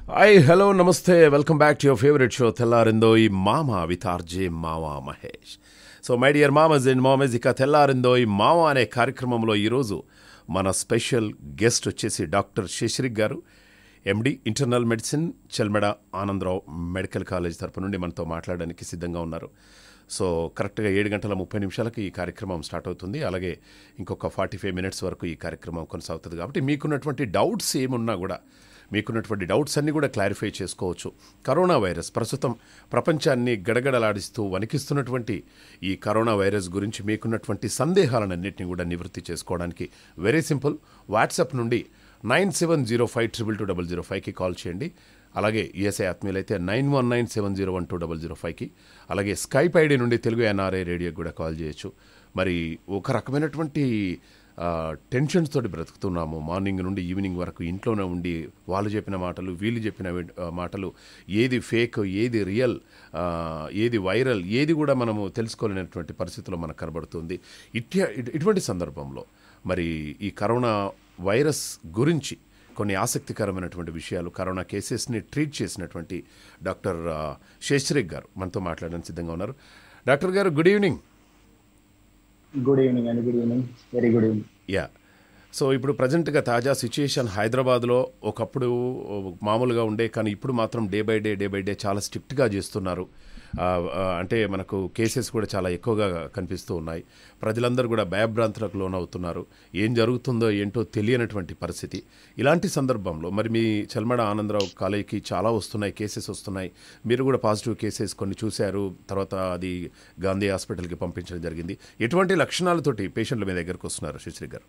Hi hello నమస్తే welcome back to your favourite show తెల్లారిందో ఈ మామ విత్ ఆర్జే మావా మహేష్ సో మై డియర్ మామజ్ అండ్ మామజ్ ఇక తెల్లారిందో ఈ మామ అనే కార్యక్రమంలో ఈరోజు మన స్పెషల్ గెస్ట్ వచ్చేసి డాక్టర్ శశిరిక్ గారు MD internal medicine Chelmeda Anandarao medical college తరపు నుండి మనతో మాట్లాడడానికి సిద్ధంగా ఉన్నారు సో కరెక్ట్గా ఏడు గంటల ముప్పై నిమిషాలకు ఈ కార్యక్రమం స్టార్ట్ అవుతుంది అలాగే ఇంకొక ఫార్టీ ఫైవ్ మినిట్స్ వరకు ఈ కార్యక్రమం కొనసాగుతుంది కాబట్టి మీకున్నటువంటి డౌట్స్ ఏమున్నా కూడా మీకున్నటువంటి డౌట్స్ అన్నీ కూడా క్లారిఫై చేసుకోవచ్చు కరోనా వైరస్ ప్రస్తుతం ప్రపంచాన్ని గడగడలాడిస్తూ వణికిస్తున్నటువంటి ఈ కరోనా వైరస్ గురించి మీకున్నటువంటి సందేహాలన్నింటినీ కూడా నివృత్తి చేసుకోవడానికి వెరీ సింపుల్ వాట్సాప్ నుండి nine seven zero five triple two double zero ఫైవ్కి కాల్ చేయండి అలాగే ఈఎస్ఐ ఆత్మీయులైతే nine one nine seven zero one two double zero ఫైవ్కి అలాగే స్కైప్ ఐడి నుండి తెలుగు ఎన్ఆర్ఐ రేడియోకి కూడా కాల్ చేయొచ్చు మరి ఒక రకమైనటువంటి ఆ, టెన్షన్స్ తోటి బ్రతుకుతున్నాము మార్నింగ్ నుండి ఈవినింగ్ వరకు ఇంట్లోనే ఉండి వాళ్ళు చెప్పిన మాటలు వీళ్ళు చెప్పిన వి- ఆ, మాటలు ఏది ఫేక్ ఏది రియల్ ఆ, ఏది వైరల్ ఏది కూడా మనము తెలుసుకోలేనటువంటి పరిస్థితిలో మనకు కనబడుతుంది ఇట్య ఇటు- ఇటువంటి సందర్భంలో మరి ఈ కరోనా వైరస్ గురించి కొన్ని ఆసక్తికరమైనటువంటి విషయాలు కరోనా కేసెస్ని ట్రీట్ చేసినటువంటి డాక్టర్ ఆ, శేషరిక్ గారు మనతో మాట్లాడడానికి సిద్ధంగా ఉన్నారు డాక్టర్ గారు గుడ్ ఈవినింగ్ గుడ్ ఈవినింగ్ అండి good evening very good evening ya so ఇప్పుడు ప్రజెంట్గా తాజా సిచ్యుయేషన్ హైదరాబాద్లో ఒకప్పుడు మామూలుగా ఉండే కానీ ఇప్పుడు మాత్రం day by day day by day చాలా స్ట్రిక్ట్గా చేస్తున్నారు ఆ, ఆ, అంటే మనకు కేసెస్ కూడా చాలా ఎక్కువగా కనిపిస్తూ ఉన్నాయి ప్రజలందరూ కూడా భయభ్రాంతులకు లోనవుతున్నారు ఏం జరుగుతుందో ఏంటో తెలియనటువంటి పరిస్థితి ఇలాంటి సందర్భంలో మరి మీ చల్మడ ఆనందరావు కాలేజీకి చాలా వస్తున్నాయి కేసెస్ వస్తున్నాయి మీరు కూడా పాజిటివ్ కేసెస్ కొన్ని చూశారు తర్వాత అది గాంధీ హాస్పిటల్కి పంపించడం జరిగింది ఎటువంటి లక్షణాలతోటి పేషెంట్ల మీ దగ్గరకు వస్తున్నారు శశి గారు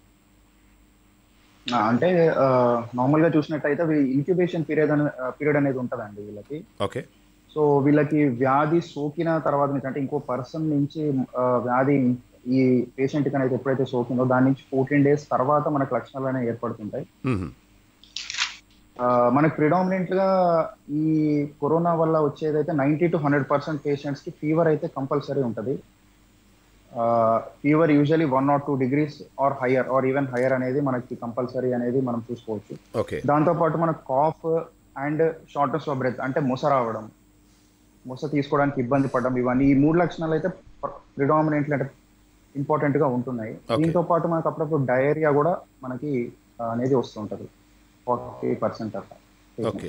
అంటే నార్మల్ గా చూసినట్టయితే ఇంక్యుబేషన్ పీరియడ్ అనే పీరియడ్ అనేది ఉంటదండి వీళ్ళకి ఓకే సో వీళ్ళకి వ్యాధి సోకిన తర్వాత నుంచి అంటే ఇంకో పర్సన్ నుంచి ఆ, వ్యాధి ఈ పేషెంట్ కి అనేది ఎప్పుడైతే సోకిందో దాని నుంచి ఫోర్టీన్ డేస్ తర్వాత మనకు లక్షణాలు అనేవి ఏర్పడుతుంటాయి మ్మ్. ఆ, మనకు ప్రిడామినెంట్ గా ఈ కరోనా వల్ల వచ్చేదైతే ninety to hundred percent patients కి ఫీవర్ అయితే కంపల్సరీ ఉంటుంది fever usually one nought two degrees or higher or even higher అనేది మనకి కంపల్సరీ అనేది మనం చూసుకోవచ్చు ఓకే దాంతో పాటు మనకు cough and shortness of breath అంటే మొస రావడం మొస తీసుకోవడానికి ఇబ్బంది పడడం ఇవన్నీ ఈ మూడు లక్షణాలు అయితే ప్రిడామినెంట్లీ అంటే ఇంపార్టెంట్ గా ఉంటున్నాయి Okay. దీంతో పాటు మనకు అప్పుడప్పుడు డయేరియా కూడా మనకి ఆ, అనేది వస్తుంటది ఫార్టీ పర్సెంట్ అట్లా ఓకే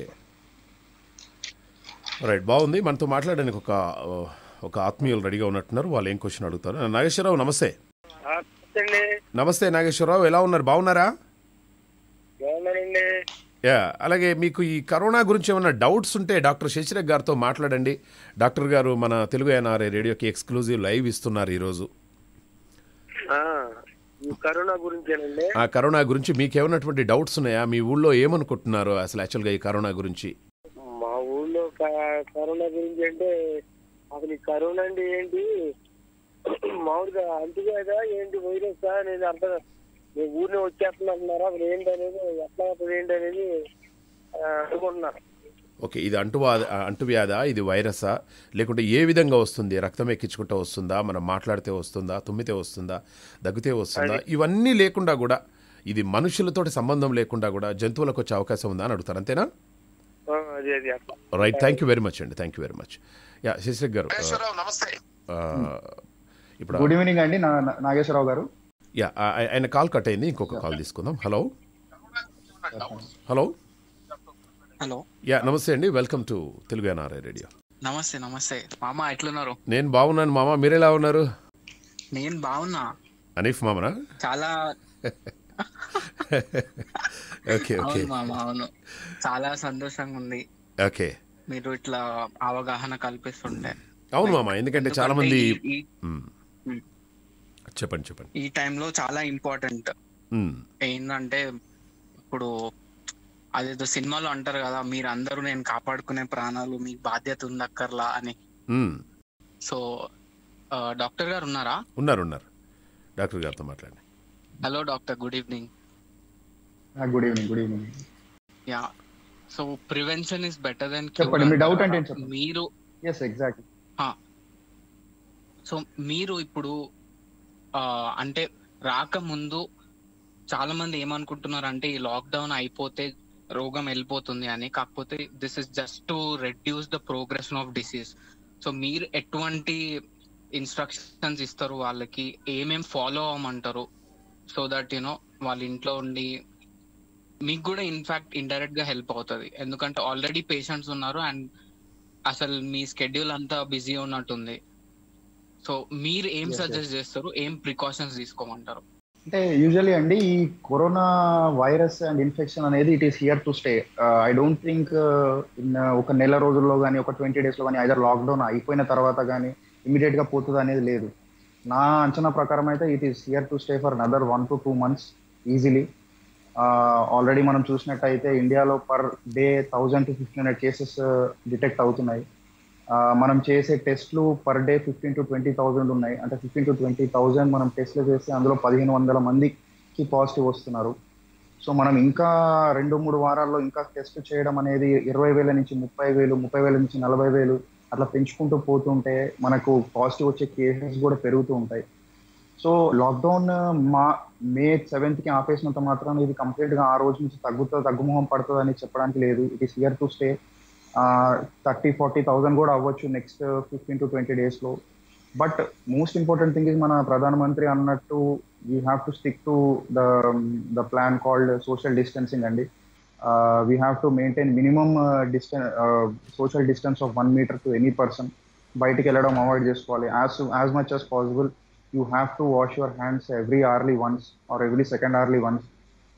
రైట్ బాగుంది మనతో మాట్లాడడానికి ఒక ఒక ఆత్మీయులు రెడీగా ఉన్నట్టున్నారు వాళ్ళు ఏం క్వశ్చన్ అడుగుతారు నాగేశ్వరరావు నమస్తే అండి నమస్తే నాగేశ్వరరావు ఎలా ఉన్నారు బాగున్నారా బాగున్నానండి యా అలాగే మీకు ఈ కరోనా గురించి ఏమైనా డౌట్స్ ఉంటే డాక్టర్ శశిరేఖ్ గారితో మాట్లాడండి డాక్టర్ గారు మన తెలుగు ఎన్ఆర్ఏ రేడియోకి ఎక్స్క్లూజివ్ లైవ్ ఇస్తున్నారు ఈరోజు ఆ, ఈ కరోనా గురించేనండి ఆ కరోనా గురించి మీకు ఏమైనటువంటి డౌట్స్ ఉన్నాయా మీ ఊళ్ళో ఏమనుకుంటున్నారు అసలు యాక్చువల్గా ఈ కరోనా గురించి మా ఊళ్ళో క- కరోనా గురించి అంటే అసలు ఈ కరోనా అంటే ఏంటి మామూలుగా అంటుగా ఏంటి వైరస్ నేను అర్థం మీ ఊరిని వచ్చేస్తుంది అంటున్నారా అసలు ఏంటి అనేది ఎట్లా అవుతుంది ఏంటి అనేది ఆ, అనుకుంటున్నారు ఓకే ఇది అంటువా అంటువ్యాధా ఇది వైరసా లేకుంటే ఏ విధంగా వస్తుంది రక్తం ఎక్కించుకుంటూ వస్తుందా మనం మాట్లాడితే వస్తుందా తుమ్మితే వస్తుందా దగ్గితే వస్తుందా ఇవన్నీ లేకుండా కూడా ఇది మనుషులతోటి సంబంధం లేకుండా కూడా జంతువులకు వచ్చే అవకాశం ఉందా అని అడుగుతారు అంతేనా ఆ, అది అది అట్లా right thank you very much అండి thank you very much ya Sasirekh గారు ఆ, ఇప్పుడు గుడ్ ఈవినింగ్ అండి నా- నా- నాగేశ్వరరావు గారు యా ఆ- ఆ- ఆయన కాల్ కట్ అయింది ఇంకొక కాల్ తీసుకుందాం హలో హలో హలో యా నమస్తే అండి welcome to Telugu NRI radio నమస్తే నమస్తే మామ ఎట్లున్నారు నేను బాగున్నాను మామ మీరు ఎలా ఉన్నారు నేను బాగున్నా అనీఫ్ మామనా చాలా ఓకే ఓకే అవును మామ అవును చాలా సంతోషంగా ఉంది ఓకే మీరు ఇట్లా అవగాహన కల్పిస్తుంటే అవును మామ ఎందుకంటే చాలా మంది ఎందుకంటే ఈ- మ్మ్. మ్మ్. చెప్పండి చెప్పండి ఈ టైంలో చాలా ఇంపార్టెంట్ మ్మ్. ఏంటంటే ఇప్పుడు అదేదో సినిమాలో అంటారు కదా మీరు అందరూ నేను కాపాడుకునే ప్రాణాలు మీకు బాధ్యత ఉంది అక్కర్లా అని మ్మ్. సో ఆ, డాక్టర్ గారు ఉన్నారా ఉన్నారు ఉన్నారు డాక్టర్ గారితో మాట్లాడండి hello doctor good evening good evening good evening ya so prevention is better than చెప్పండి, మీ doubt అంటే ఏంటి చెప్పండి. మీరు ఎస్ ఎగ్జాక్ట్ సో మీరు ఇప్పుడు ఆ, అంటే రాకముందు చాలా మంది ఏమనుకుంటున్నారు అంటే ఈ లాక్డౌన్ అయిపోతే రోగం వెళ్ళిపోతుంది అని కాకపోతే this is just to reduce the progression of disease so మీరు ఎటువంటి ఇన్స్ట్రక్షన్స్ ఇస్తారు వాళ్ళకి ఏమేం ఫాలో అవ్వమంటారు సో దట్ యునో వాళ్ళ ఇంట్లో ఉండి మీకు కూడా ఇన్ఫాక్ట్ ఇండైరెక్ట్ గా హెల్ప్ అవుతుంది ఎందుకంటే ఆల్రెడీ పేషెంట్స్ ఉన్నారు అండ్ అసలు మీ స్కెడ్యూల్ అంతా బిజీ ఉన్నట్టుంది సో మీరు ఏం Yes, yes. సజెస్ట్ చేస్తారు ఏం ప్రికాషన్స్ తీసుకోమంటారు అంటే యూజువలీ అండి ఈ కరోనా వైరస్ అండ్ ఇన్ఫెక్షన్ అనేది it is here to stay I don't think in ఒక నెల రోజుల్లో కానీ ఒక ట్వంటీ డేస్లో కానీ ఐదర్ లాక్డౌన్ అయిపోయిన తర్వాత కానీ ఇమీడియట్ గా పోతుంది అనేది లేదు నా అంచనా ప్రకారం అయితే it is here to stay for another one to two months easily already మనం చూసినట్టయితే ఇండియాలో per day thousand to fifteen hundred cases detect అవుతున్నాయి ఆ, మనం చేసే టెస్ట్లు per day fifteen to twenty thousand ఉన్నాయి అంటే ఫిఫ్టీన్ టు ట్వంటీ థౌజండ్ మనం టెస్ట్లు చేస్తే అందులో పదిహేను వందల మందికి పాజిటివ్ వస్తున్నారు సో మనం ఇంకా రెండు మూడు వారాల్లో ఇంకా టెస్ట్ చేయడం అనేది ఇరవై వేల నుంచి ముప్పై వేలు ముప్పై వేల నుంచి నలభై వేలు అట్లా పెంచుకుంటూ పోతుంటే మనకు పాజిటివ్ వచ్చే కేసెస్ కూడా పెరుగుతూ ఉంటాయి సో లాక్డౌన్ మా మే సెవెంత్ కి ఆపేసినంత మాత్రం ఇది కంప్లీట్ గా ఆ రోజు నుంచి తగ్గుతుంది తగ్గుముఖం పడుతుంది అని చెప్పడానికి లేదు it is here to stay thirty forty thousand కూడా అవ్వచ్చు next fifteen to twenty days లో but most important thing is మన ప్రధానమంత్రి అన్నట్టు we have to stick to the the plan called social distancing అండి we have to maintain minimum distance social distance of one metre to any person బయటికి వెళ్ళడం avoid చేసుకోవాలి as as much as possible you have to wash your hands every hourly once or every second hourly once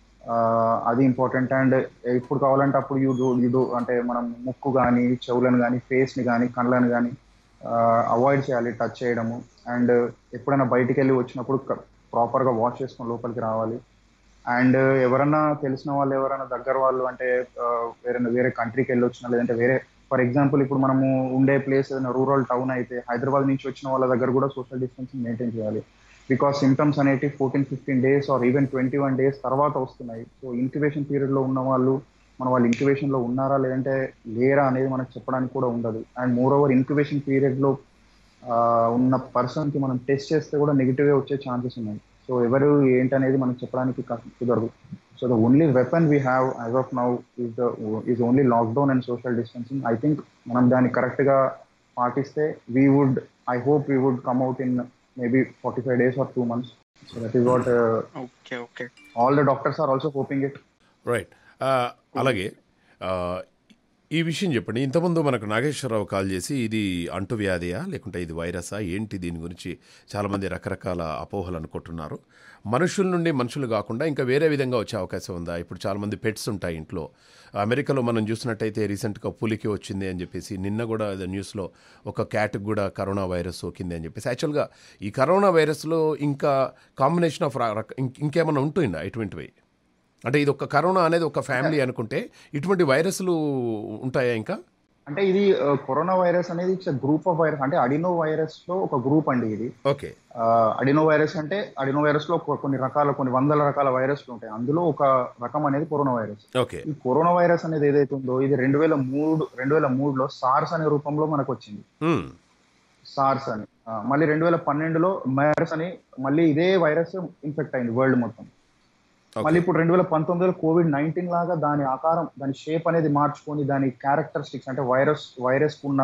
అది important and ఇప్పుడు కావాలంటే అప్పుడు you do you do అంటే మనం ముక్కు కానీ చెవులను కానీ ఫేస్ని కానీ కళ్ళను కానీ అవాయిడ్ చేయాలి టచ్ చేయడము అండ్ ఎప్పుడైనా బయటికి వెళ్ళి వచ్చినప్పుడు ప్రాపర్గా వాష్ చేసుకొని లోపలికి రావాలి అండ్ ఎవరన్నా తెలిసిన వాళ్ళు ఎవరైనా దగ్గర వాళ్ళు అంటే ఆ, వేరే వేరే కంట్రీకి వెళ్ళి వచ్చినా లేదంటే వేరే ఫర్ ఎగ్జాంపుల్ ఇప్పుడు మనము ఉండే ప్లేస్ ఏదైనా రూరల్ టౌన్ అయితే హైదరాబాద్ నుంచి వచ్చిన వాళ్ళ దగ్గర కూడా సోషల్ డిస్టెన్సింగ్ మెయింటైన్ చేయాలి బికాస్ సిమ్టమ్స్ అనేవి fourteen fifteen days or even twenty one days తర్వాత వస్తున్నాయి సో ఇంక్యుబేషన్ పీరియడ్ లో ఉన్న వాళ్ళు మన వాళ్ళు ఇంక్యుబేషన్ లో ఉన్నారా లేదంటే లేరా అనేది మనకు చెప్పడానికి కూడా ఉండదు and moreover incubation period లో ఆ, ఉన్న పర్సన్ కి మనం టెస్ట్ చేస్తే కూడా నెగిటివ్ వచ్చే ఛాన్సెస్ ఉన్నాయి సో ఎవరు ఏంటనేది మనకు చెప్పడానికి కా- కుదరదు so the only weapon we have as of now is the is only lockdown and social distancing I think మనం దాన్ని కరెక్ట్ గా పాటిస్తే we would I hope we would come out in maybe forty five days or two months so that is what okay okay all the doctors are also hoping it right ఆ, అలాగే ఆ, ఈ విషయం చెప్పండి ఇంతకుముందు మనకు నాగేశ్వరరావు కాల్ చేసి ఇది అంటువ్యాధియా లేకుంటే ఇది వైరసా ఏంటి దీని గురించి చాలామంది రకరకాల అపోహలు అనుకుంటున్నారు మనుషుల నుండి మనుషులు కాకుండా ఇంకా వేరే విధంగా వచ్చే అవకాశం ఉందా ఇప్పుడు చాలామంది పెట్స్ ఉంటాయి ఇంట్లో అమెరికాలో మనం చూసినట్టయితే రీసెంట్గా పులికి వచ్చింది అని చెప్పేసి నిన్న కూడా అది న్యూస్లో ఒక క్యాట్కి కూడా కరోనా వైరస్ సోకింది అని చెప్పేసి యాక్చువల్గా ఈ కరోనా వైరస్లో ఇంకా కాంబినేషన్ ఆఫ్ ఇంకేమైనా ఉంటుందా ఇటువంటివి అంటే ఇది ఒక కరోనా అనేది ఒక ఫ్యామిలీ అనుకుంటే ఇటువంటి వైరస్లు ఉంటాయా ఇంకా అంటే ఇది కరోనా వైరస్ అనేది ఇట్స్ గ్రూప్ ఆఫ్ వైరస్ అంటే అడినో వైరస్ లో ఒక గ్రూప్ అండి ఇది ఓకే అడినో వైరస్ అంటే అడినో వైరస్ లో కొ- కొన్ని రకాల కొన్ని వందల రకాల వైరస్లు ఉంటాయి అందులో ఒక రకం అనేది కరోనా వైరస్ ఓకే ఈ కరోనా వైరస్ అనేది ఏదైతే ఉందో ఇది రెండు వేల మూడు రెండు వేల మూడులో సార్స్ అనే రూపంలో మనకు వచ్చింది మ్మ్. సార్స్ అని ఆ, మళ్ళీ రెండు వేల పన్నెండులో మైరస్ అని మళ్ళీ ఇదే వైరస్ ఇన్ఫెక్ట్ అయింది వరల్డ్ మొత్తం మళ్ళీ ఓకే ఇప్పుడు రెండు వేల పంతొమ్మిదిలో కోవిడ్ నైన్టీన్ లాగా దాని ఆకారం దాని షేప్ అనేది మార్చుకొని దాని క్యారెక్టరిస్టిక్స్ అంటే వైరస్ వైరస్ ఉన్న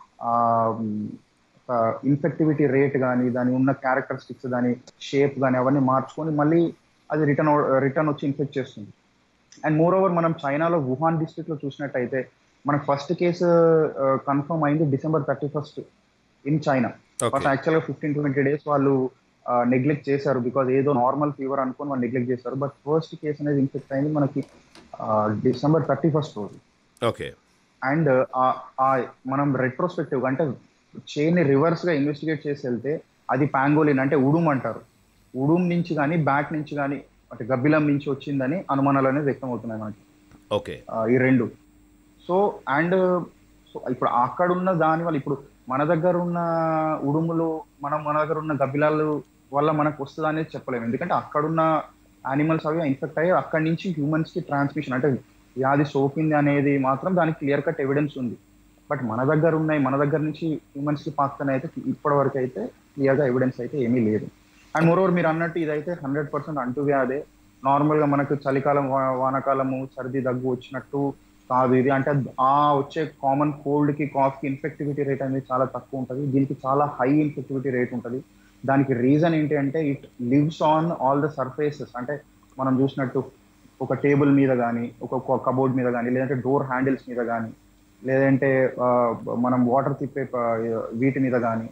ఇన్ఫెక్టివిటీ రేట్ కానీ దాని ఉన్న క్యారెక్టరిస్టిక్స్ దాని షేప్ కానీ అవన్నీ మార్చుకొని మళ్ళీ అది రిటర్న్ రిటర్న్ వచ్చి ఇన్ఫెక్ట్ చేస్తుంది అండ్ మోర్ ఓవర్ మనం చైనాలో వుహాన్ డిస్ట్రిక్ట్ లో చూసినట్టయితే మనకు ఫస్ట్ కేసు కన్ఫర్మ్ అయింది December thirty first in China but okay యాక్చువల్గా ఫిఫ్టీన్ ట్వంటీ డేస్ వాళ్ళు నెగ్లెక్ట్ చేశారు బికాజ్ ఏదో నార్మల్ ఫీవర్ అనుకొని వాళ్ళు నెగ్లెక్ట్ చేశారు బట్ ఫస్ట్ కేసు అనేది ఇన్ఫెక్ట్ అయింది మనకి డిసెంబర్ థర్టీ ఫస్ట్ రోజు ఓకే అండ్ మనం రెట్రోస్పెక్టివ్ అంటే చైన్ రివర్స్ గా ఇన్వెస్టిగేట్ చేసి వెళ్తే అది పాంగోలిన్ అంటే ఉడుమ్ అంటారు ఉడుమ్ నుంచి కానీ బ్యాక్ నుంచి కానీ అంటే గబ్బిలం నుంచి వచ్చిందని అనుమానాలు అనేది వ్యక్తం అవుతున్నాయి మనకి ఓకే ఆ, ఈ రెండు సో అండ్ సో ఇప్పుడు అక్కడ ఉన్న దాని వల్ల ఇప్పుడు మన దగ్గర ఉన్న ఉడుములు మనం మన దగ్గర ఉన్న గబ్బిలాలు వల్ల మనకు వస్తుంది అనేది చెప్పలేము ఎందుకంటే అక్కడున్న యానిమల్స్ అవి ఇన్ఫెక్ట్ అయ్యి అక్కడి నుంచి హ్యూమన్స్ కి ట్రాన్స్మిషన్ అంటే వ్యాధి సోకింది అనేది మాత్రం దానికి క్లియర్ కట్ ఎవిడెన్స్ ఉంది బట్ మన దగ్గర ఉన్నాయి మన దగ్గర నుంచి హ్యూమన్స్ కి పాకుతానే అయితే ఇప్పటి వరకు అయితే క్లియర్ గా ఎవిడెన్స్ అయితే ఏమీ లేదు అండ్ మోరోవర్ మీరు అన్నట్టు ఇదైతే హండ్రెడ్ పర్సెంట్ అంటువ్యాధే నార్మల్ గా మనకు చలికాలం వా- వానాకాలము సర్ది దగ్గు వచ్చినట్టు కాదు ఇది అంటే ఆ వచ్చే కామన్ కోల్డ్ కి కాఫ్ కి ఇన్ఫెక్టివిటీ రేట్ అనేది చాలా తక్కువ ఉంటుంది దీనికి చాలా హై ఇన్ఫెక్టివిటీ రేట్ ఉంటుంది దానికి రీజన్ ఏంటి అంటే it lives on all the surfaces అంటే మనం చూసినట్టు ఒక టేబుల్ మీద కానీ ఒక కబోర్డ్ మీద కానీ లేదంటే డోర్ హ్యాండిల్స్ మీద కానీ లేదంటే ఆ, మనం వాటర్ తిప్పే ప- వీటి మీద కానీ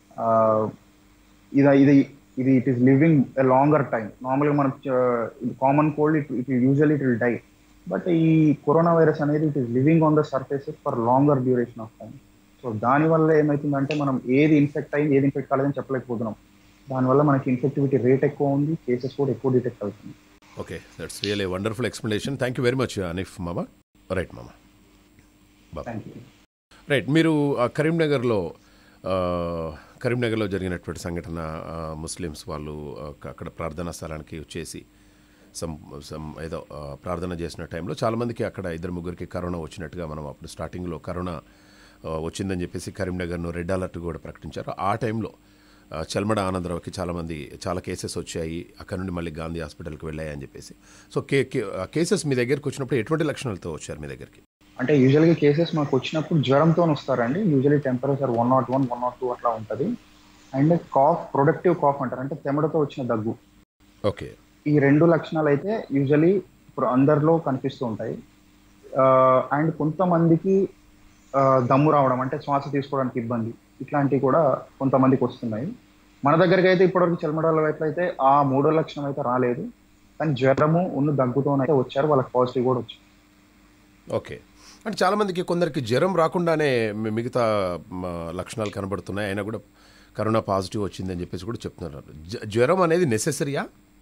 ఇది ఇది ఇది it is living a longer time నార్మల్గా మనం common cold it it usually it will die but ఈ కరోనా వైరస్ అనేది it is living on the surfaces for longer duration of time so దానివల్ల ఏమవుతుందంటే మనం ఏది ఇన్ఫెక్ట్ అయింది ఏది ఇన్ఫెక్ట్ కాలేదని చెప్పలేకపోతున్నాం దానివల్ల మనకి ఇన్ఫెక్టివిటీ రేట్ ఎక్కువ ఉంది కేసెస్ కూడా ఎక్కువ డిటెక్ట్ అవుతుంది okay that's real wonderful explanation thank you very much అనిఫ్ మామ రైట్ మామ థ్యాంక్ యూ రైట్ మీరు ఆ, కరీంనగర్లో ఆ, కరీంనగర్లో జరిగినటువంటి సంఘటన ఆ, ముస్లిమ్స్ వాళ్ళు ఆ, అక్కడ ప్రార్థనా స్థలానికి వచ్చేసి సమ్ సమ్ ఏదో ఆ, ప్రార్థన చేసిన టైంలో చాలామందికి అక్కడ ఇద్దరు ముగ్గురికి కరోనా వచ్చినట్టుగా మనం అప్పుడు స్టార్టింగ్లో కరోనా ఆ, వచ్చిందని చెప్పేసి కరీంనగర్ను రెడ్ అలర్ట్ కూడా ప్రకటించారు ఆ టైంలో ఆ, చల్మడ ఆనందరావుకి చాలామంది చాలా కేసెస్ వచ్చాయి అక్కడ నుండి మళ్ళీ గాంధీ హాస్పిటల్కి వెళ్ళాయి అని చెప్పేసి సో కే కే- ఆ కేసెస్ మీ దగ్గరికి వచ్చినప్పుడు ఎటువంటి లక్షణాలతో వచ్చారు మీ దగ్గరికి అంటే యూజువల్గా కేసెస్ మాకు వచ్చినప్పుడు జ్వరంతో వస్తారండి usually temperature one nought one one nought two అట్లా ఉంటుంది అండ్ కాఫ్ ప్రొడక్టివ్ కాఫ్ అంటారు అంటే తెమడతో వచ్చిన దగ్గు ఓకే ఈ రెండు లక్షణాలు అయితే యూజువలీ ఇప్పుడు అందరిలో కనిపిస్తూ ఉంటాయి అండ్ కొంతమందికి ఆ, దమ్ము రావడం అంటే శ్వాస తీసుకోవడానికి ఇబ్బంది ఇట్లాంటివి కూడా కొంతమందికి వస్తున్నాయి మన దగ్గరికి అయితే ఇప్పటివరకు చెల్మడాల వైపు అయితే ఆ మూడో లక్షణం అయితే రాలేదు కానీ జ్వరము ఉన్న దగ్గుతోనైతే వచ్చారు వాళ్ళకి పాజిటివ్ కూడా వచ్చింది ఓకే అంటే చాలామందికి కొందరికి జ్వరం రాకుండానే మి- మిగతా మ, లక్షణాలు కనబడుతున్నాయి అయినా కూడా కరోనా పాజిటివ్ వచ్చిందని చెప్పేసి కూడా చెప్తున్నారు జ- జ్వరం అనేది నెసెసరీయా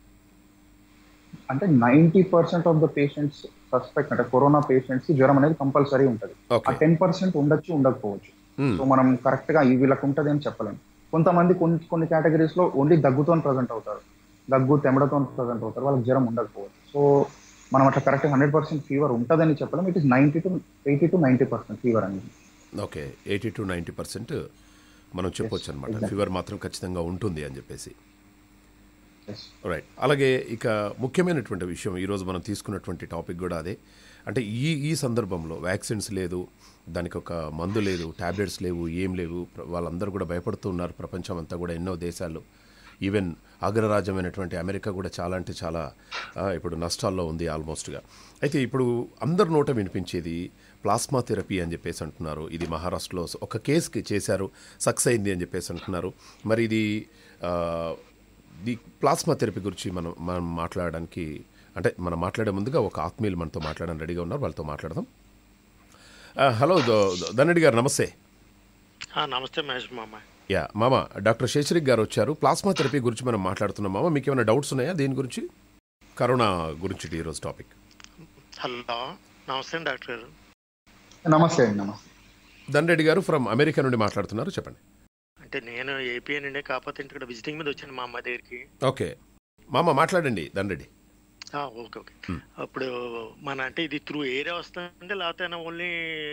అంటే ninety percent of the patients suspect అంటే కరోనా పేషెంట్స్ జ్వరం అనేది కంపల్సరీ ఉంటుంది ఆ ఓకే టెన్ పర్సెంట్ ఉండొచ్చు ఉండకపోవచ్చు మ్మ్. సో మనం కరెక్ట్ గా ఈ వీళ్ళకి ఉంటుంది అని చెప్పలేము కొంతమంది కొన్ని కొన్ని కేటగిరీస్ లో ఓన్లీ దగ్గుతో ప్రజెంట్ అవుతారు దగ్గు తెమడతో ప్రజెంట్ అవుతారు వాళ్ళకి జ్వరం ఉండకపోవచ్చు సో మనం అట్లా కరెక్ట్ హండ్రెడ్ పర్సెంట్ ఫీవర్ ఉంటుందని చెప్పలేము it is ninety to eighty to ninety percent fever అనేది okay eighty to ninety percent మనం చెప్పొచ్చు అనమాట ఫీవర్ మాత్రం ఖచ్చితంగా ఉంటుంది అని చెప్పేసి Yes. రైట్ అలాగే ఇక ముఖ్యమైనటువంటి విషయం ఈరోజు మనం తీసుకున్నటువంటి టాపిక్ కూడా అదే అంటే ఈ ఈ సందర్భంలో వ్యాక్సిన్స్ లేదు దానికి ఒక మందు లేదు ట్యాబ్లెట్స్ లేవు ఏం లేవు ప్ర- వాళ్ళందరూ కూడా భయపడుతూ ఉన్నారు ప్రపంచం అంతా కూడా ఎన్నో దేశాలు ఈవెన్ అగ్రరాజ్యమైనటువంటి అమెరికా కూడా చాలా అంటే చాలా ఆ, ఇప్పుడు నష్టాల్లో ఉంది ఆల్మోస్ట్గా అయితే ఇప్పుడు అందరి నోట వినిపించేది ప్లాస్మా థెరపీ అని చెప్పేసి అంటున్నారు ఇది మహారాష్ట్రలో ఒక కేసుకి చేశారు సక్సెస్ అయింది అని చెప్పేసి అంటున్నారు మరి ఇది ఆ, ది ప్లాస్మా థెరపీ గురించి మనం మనం మాట్లాడడానికి అంటే మనం మాట్లాడే ముందుగా ఒక ఆత్మీయులు మనతో మాట్లాడడానికి రెడీగా ఉన్నారు వాళ్ళతో మాట్లాడదాం ఆ, హలో ద- ద- ధనరెడ్డి గారు నమస్తే ఆ, నమస్తే మహేష్ మామ యా మామ డాక్టర్ శేషరిక్ గారు వచ్చారు ప్లాస్మా థెరపీ గురించి మనం మాట్లాడుతున్నాం మామ మీకు ఏమైనా డౌట్స్ ఉన్నాయా దీని గురించి కరోనా గురించి ఈరోజు టాపిక్ హలో నమస్తే అండి డాక్టర్ గారు నమస్తే అండి నమస్తే ధనరెడ్డి గారు ఫ్రమ్ అమెరికా నుండి మాట్లాడుతున్నారు చెప్పండి అంటే నేను ఏపీ నుండే కాకపోతే ఇక్కడ విజిటింగ్ మీద వచ్చాను మా అమ్మ దగ్గరికి ఓకే మామ మాట్లాడండి ధనరెడ్డి ఆ, ఓకే ఓకే అప్పుడు మన అంటే ఇది త్రూ ఏరియా వస్తుందంటే లేకపోతే ఓన్లీ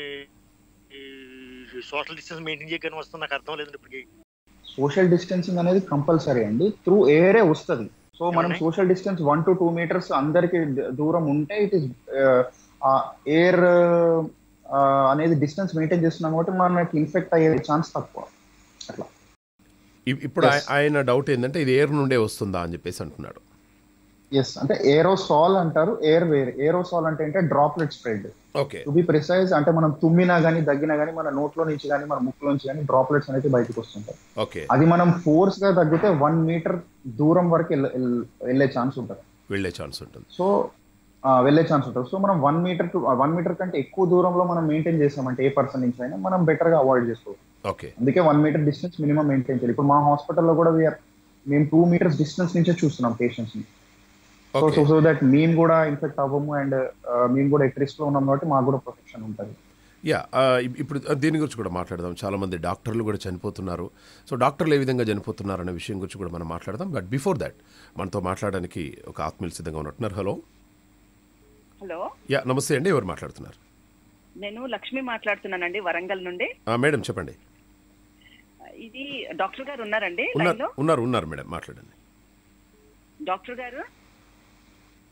సోషల్ డిస్టెన్స్ మెయింటైన్ చేయగానే వస్తుంది నాకు అర్థం లేదండి ఇప్పటికి సోషల్ డిస్టెన్సింగ్ అనేది కంపల్సరీ అండి త్రూ ఎయిరే వస్తుంది సో మనం ఏమన్నాయి? Social distance one to two metres అందరికి ద- దూరం ఉంటే ఇట్ ఇస్ ఎయిర్ అనేది డిస్టెన్స్ మెయింటైన్ చేస్తున్నాం కాబట్టి మనకి ఇన్ఫెక్ట్ అయ్యే ఛాన్స్ తక్కువ అట్లా ఇ- ఇప్పుడు Yes. ఆయ- ఆయన డౌట్ ఏంటంటే ఇది ఎయిర్ నుండే వస్తుందా అని చెప్పేసి అంటున్నాడు ఎస్ అంటే ఏరోసాల్ అంటారు ఎయిర్ వేర్ ఏరోసాల్ అంటే ఏంటంటే droplet spread okay to be precise అంటే మనం తుమ్మినా గానీ దగ్గినా గానీ మన నోట్లో నుంచి కానీ మన ముక్కులో నుంచి కానీ డ్రాప్లెట్స్ అనేది బయటకు వస్తుంటాయి ఓకే అది మనం ఫోర్స్ గా తగ్గితే వన్ మీటర్ దూరం వరకు వెళ్ళ- వెళ్ళ- వెళ్ళే ఛాన్స్ ఉంటుంది వెళ్ళే ఛాన్స్ ఉంటుంది సో ఆ, వెళ్ళే ఛాన్స్ ఉంటుంది సో మనం one metre to one metre కంటే ఎక్కువ దూరంలో మనం మెయింటైన్ చేస్తామంటే ఏ పర్సన్ నుంచి అయినా మనం బెటర్ గా అవాయిడ్ చేసుకోవచ్చు ఓకే అందుకే one metre distance minimum maintain చేయాలి ఇప్పుడు మా హాస్పిటల్లో కూడా we are- మేము టూ మీటర్స్ డిస్టెన్స్ నుంచే చూస్తున్నాం పేషెంట్స్ ని so okay so so that మేము కూడా ఇన్ఫెక్ట్ అవ్వము అండ్ మేము కూడా ఎట్ రిస్క్ లో ఉన్నాం కాబట్టి మాకు కూడా ప్రొటెక్షన్ ఉంటుంది యా ఆ, ఇప్- ఇప్పుడు దీని గురించి కూడా మాట్లాడదాం చాలా మంది డాక్టర్లు కూడా చనిపోతున్నారు సో డాక్టర్లు ఏ విధంగా చనిపోతున్నారు అనే విషయం గురించి కూడా మనం మాట్లాడదాం బట్ బిఫోర్ దాట్ మనతో మాట్లాడడానికి ఒక ఆత్మీయులు సిద్ధంగా ఉన్నట్టున్నారు హలో హలో యా నమస్తే అండి ఎవరు మాట్లాడుతున్నారు నేను లక్ష్మి మాట్లాడుతున్నానండి వరంగల్ నుండి ఆ, మేడం చెప్పండి ఇది డాక్టర్ గారు ఉన్నారండి ఉన్నారు లైన్ లో ఉన్నారు ఉన్నారు మేడం మాట్లాడండి డాక్టర్ గారు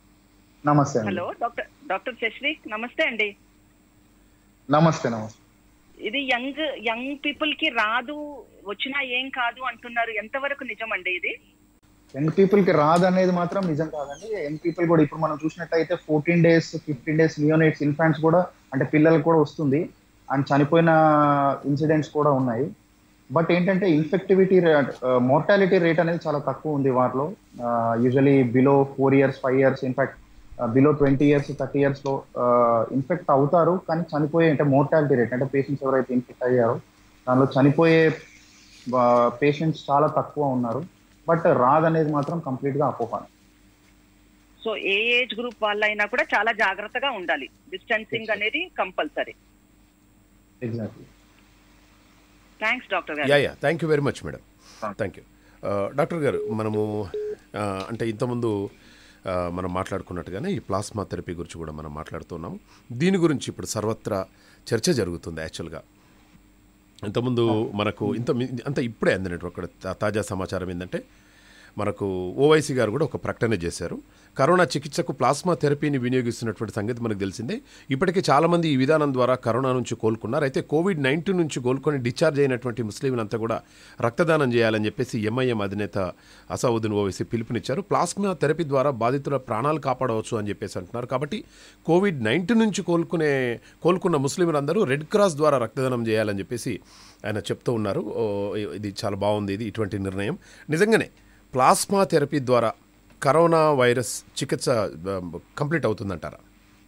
నమస్తే అండి హలో డాక్టర్ డాక్టర్ శశ్విక్ నమస్తే అండి నమస్తే నమస్తే ఇది యంగ్ యంగ్ పీపుల్ కి రాదు వచ్చినా ఏం కాదు అంటున్నారు ఎంతవరకు నిజం అండి ఇది యంగ్ పీపుల్ కి రాదనేది మాత్రం నిజం కాదండి యంగ్ పీపుల్ కూడా ఇప్పుడు మనం చూసినట్టయితే fourteen days fifteen days neonates infants కూడా అంటే పిల్లలకు కూడా వస్తుంది అండ్ చనిపోయిన ఇన్సిడెంట్స్ కూడా ఉన్నాయి బట్ ఏంటంటే ఇన్ఫెక్టివిటీ మోర్టాలిటీ రేట్ అనేది చాలా తక్కువ ఉంది వాటిలో usually below four years five years in fact below twenty years thirty years లో ఇన్ఫెక్ట్ అవుతారు కానీ చనిపోయే అంటే మోర్టాలిటీ రేట్ అంటే పేషెంట్స్ ఎవరైతే ఇన్ఫెక్ట్ అయ్యారో దానిలో చనిపోయే పేషెంట్స్ చాలా తక్కువ ఉన్నారు బట్ రాదనేది మాత్రం కంప్లీట్ గా అపోహ సో ఏ ఏజ్ గ్రూప్ వాళ్ళైనా కూడా చాలా జాగ్రత్తగా ఉండాలి డిస్టెన్సింగ్ అనేది compulsory exactly thanks doctor ya గారు ya thank you very much madam thank you doctor గారు మనము ఆ, అంటే ఇంతకుముందు ఆ, మనం మాట్లాడుకున్నట్టుగానే ఈ ప్లాస్మా థెరపీ గురించి కూడా మనం మాట్లాడుతున్నాము దీని గురించి ఇప్పుడు సర్వత్రా చర్చ జరుగుతుంది యాక్చువల్గా ఇంతకుముందు మనకు ఇంత అంత ఇప్పుడే అందినట్టు ఒక తాజా సమాచారం ఏంటంటే మనకు ఓవైసీ గారు కూడా ఒక ప్రకటన చేశారు కరోనా చికిత్సకు ప్లాస్మా థెరపీని వినియోగిస్తున్నటువంటి సంగతి మనకు తెలిసిందే ఇప్పటికే చాలామంది ఈ విధానం ద్వారా కరోనా నుంచి కోలుకున్నారు అయితే కోవిడ్ నైన్టీన్ నుంచి కోలుకొని డిశ్చార్జ్ అయినటువంటి ముస్లింలంతా కూడా రక్తదానం చేయాలని చెప్పేసి ఎంఐఎం అధినేత అసౌద్దీన్ ఓవైసీ పిలుపునిచ్చారు ప్లాస్మా థెరపీ ద్వారా బాధితుల ప్రాణాలు కాపాడవచ్చు అని చెప్పేసి అంటున్నారు కాబట్టి కోవిడ్ నైన్టీన్ నుంచి కోలుకునే కోలుకున్న ముస్లింలందరూ రెడ్ క్రాస్ ద్వారా రక్తదానం చేయాలని చెప్పేసి ఆయన చెప్తూ ఉన్నారు ఓ, ఇది చాలా బాగుంది ఇది ఇటువంటి నిర్ణయం నిజంగానే ప్లాస్మా థెరపీ ద్వారా కరోనా వైరస్ చికిత్స ఆ, కంప్లీట్ అవుతుందంటారా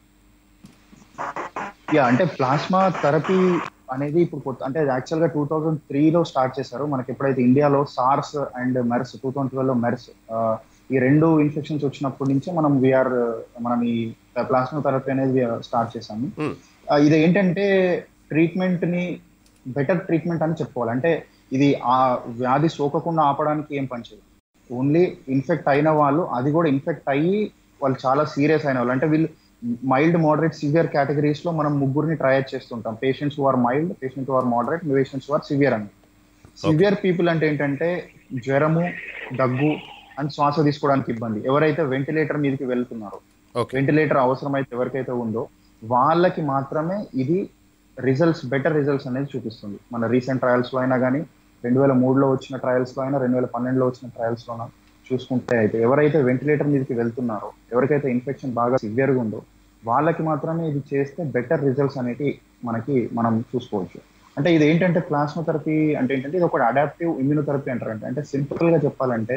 యా అంటే ప్లాస్మా థెరపీ అనేది ఇప్పుడు కొత్త అంటే యాక్చువల్ గా టూ థౌజండ్ త్రీలో స్టార్ట్ చేశారు మనకి ఎప్పుడైతే ఇండియాలో SARS and MERS two thousand twelve లో మెర్స్ ఈ రెండు ఇన్ఫెక్షన్స్ వచ్చినప్పటి నుంచి మనం వీఆర్ మనం ఈ ప్లాస్మా థెరపీ అనేది స్టార్ట్ చేసాము Hmm. ఆ, ఇది ఏంటంటే ట్రీట్మెంట్ ని బెటర్ ట్రీట్మెంట్ అని చెప్పుకోవాలి అంటే ఇది ఆ వ్యాధి సోకకుండా ఆపడానికి ఏం పనిచేయదు ఓన్లీ ఇన్ఫెక్ట్ అయిన వాళ్ళు అది కూడా ఇన్ఫెక్ట్ అయ్యి వాళ్ళు చాలా సీరియస్ అయిన వాళ్ళు అంటే వీళ్ళు మైల్డ్ మోడరేట్ సివియర్ కేటగిరీస్ లో మనం ముగ్గురిని ట్రయల్ చేస్తుంటాం patients or mild patient or moderate patients or severe అని సివియర్ పీపుల్ అంటే ఏంటంటే జ్వరము దగ్గు అండ్ శ్వాస తీసుకోవడానికి ఇబ్బంది ఎవరైతే వెంటిలేటర్ మీదకి వెళ్తున్నారో ఓకే వెంటిలేటర్ అవసరమైతే ఎవరికైతే ఉందో వాళ్ళకి మాత్రమే ఇది రిజల్ట్స్ బెటర్ రిజల్ట్స్ అనేది చూపిస్తుంది మన రీసెంట్ ట్రయల్స్ లో అయినా కానీ రెండు వేల మూడులో వచ్చిన ట్రయల్స్ లో అయినా రెండు వేల పన్నెండులో వచ్చిన ట్రయల్స్ లోనా చూసుకుంటే అయితే ఎవరైతే వెంటిలేటర్ మీదకి వెళ్తున్నారో ఎవరికైతే ఇన్ఫెక్షన్ బాగా సివియర్ గా ఉందో వాళ్ళకి మాత్రమే ఇది చేస్తే బెటర్ రిజల్ట్స్ అనేవి మనకి మనం చూసుకోవచ్చు అంటే ఇది ఏంటంటే ప్లాస్మా థెరపీ అంటే ఏంటంటే ఇది ఒక అడాప్టివ్ ఇమ్యూనోథెరపీ అంటారంటే అంటే సింపుల్ గా చెప్పాలంటే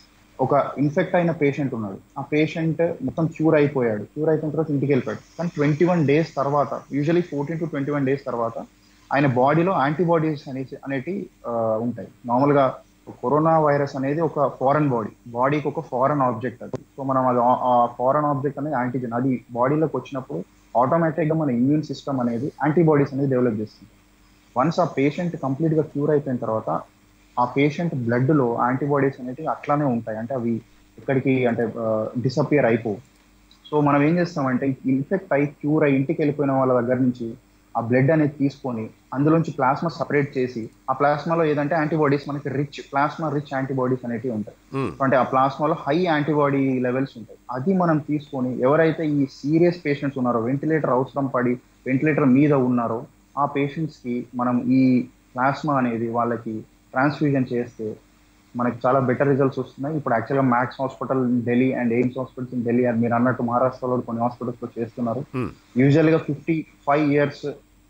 ఒక ఇన్ఫెక్ట్ అయిన పేషెంట్ ఉన్నాడు ఆ పేషెంట్ మొత్తం క్యూర్ అయిపోయాడు క్యూర్ అయిపోయిన తర్వాత ఇంటికి వెళ్ళిపోయాడు కానీ ట్వంటీ వన్ డేస్ తర్వాత usually fourteen to twenty one days తర్వాత ఆయన బాడీలో యాంటీబాడీస్ అనే అనేటి ఉంటాయి నార్మల్ గా కరోనా వైరస్ అనేది ఒక ఫారెన్ బాడీ బాడీకి ఒక ఫారెన్ ఆబ్జెక్ట్ అది సో మనం అది ఆ ఫారెన్ ఆబ్జెక్ట్ అనేది యాంటీజెన్ అది బాడీలోకి వచ్చినప్పుడు ఆటోమేటిక్ గా మన ఇమ్యూన్ సిస్టమ్ అనేది యాంటీబాడీస్ అనేది డెవలప్ చేస్తుంది వన్స్ ఆ పేషెంట్ కంప్లీట్ గా క్యూర్ అయిపోయిన తర్వాత ఆ పేషెంట్ బ్లడ్ లో యాంటీబాడీస్ అనేవి అట్లానే ఉంటాయి అంటే అవి ఎక్కడికి అంటే డిసపియర్ అయిపోవు సో మనం ఏం చేస్తామంటే ఇన్ఫెక్ట్ అయి క్యూర్ అయి ఇంటికి వెళ్ళిపోయిన వాళ్ళ దగ్గర నుంచి ఆ బ్లడ్ అనేది తీసుకొని అందులోంచి ప్లాస్మా సపరేట్ చేసి ఆ ప్లాస్మాలో ఏదంటే యాంటీబాడీస్ మనకి రిచ్ ప్లాస్మా రిచ్ యాంటీబాడీస్ అనేవి ఉంటాయి మ్మ్. అంటే ఆ ప్లాస్మాలో హై యాంటీబాడీ లెవెల్స్ ఉంటాయి అది మనం తీసుకొని ఎవరైతే ఈ సీరియస్ పేషెంట్స్ ఉన్నారో వెంటిలేటర్ అవసరం పడి వెంటిలేటర్ మీద ఉన్నారో ఆ పేషెంట్స్ కి మనం ఈ ప్లాస్మా అనేది వాళ్ళకి ట్రాన్స్ఫ్యూజన్ చేస్తే మనకి చాలా బెటర్ రిజల్ట్స్ వస్తున్నాయి ఇప్పుడు యాక్చువల్గా Max hospital Delhi and AIIMS hospitals in Delhi and మీరు అన్నట్టు మహారాష్ట్రలో కొన్ని హాస్పిటల్స్ లో చేస్తున్నారు మ్మ్. యూజువల్ గా ఫిఫ్టీ ఫైవ్ ఇయర్స్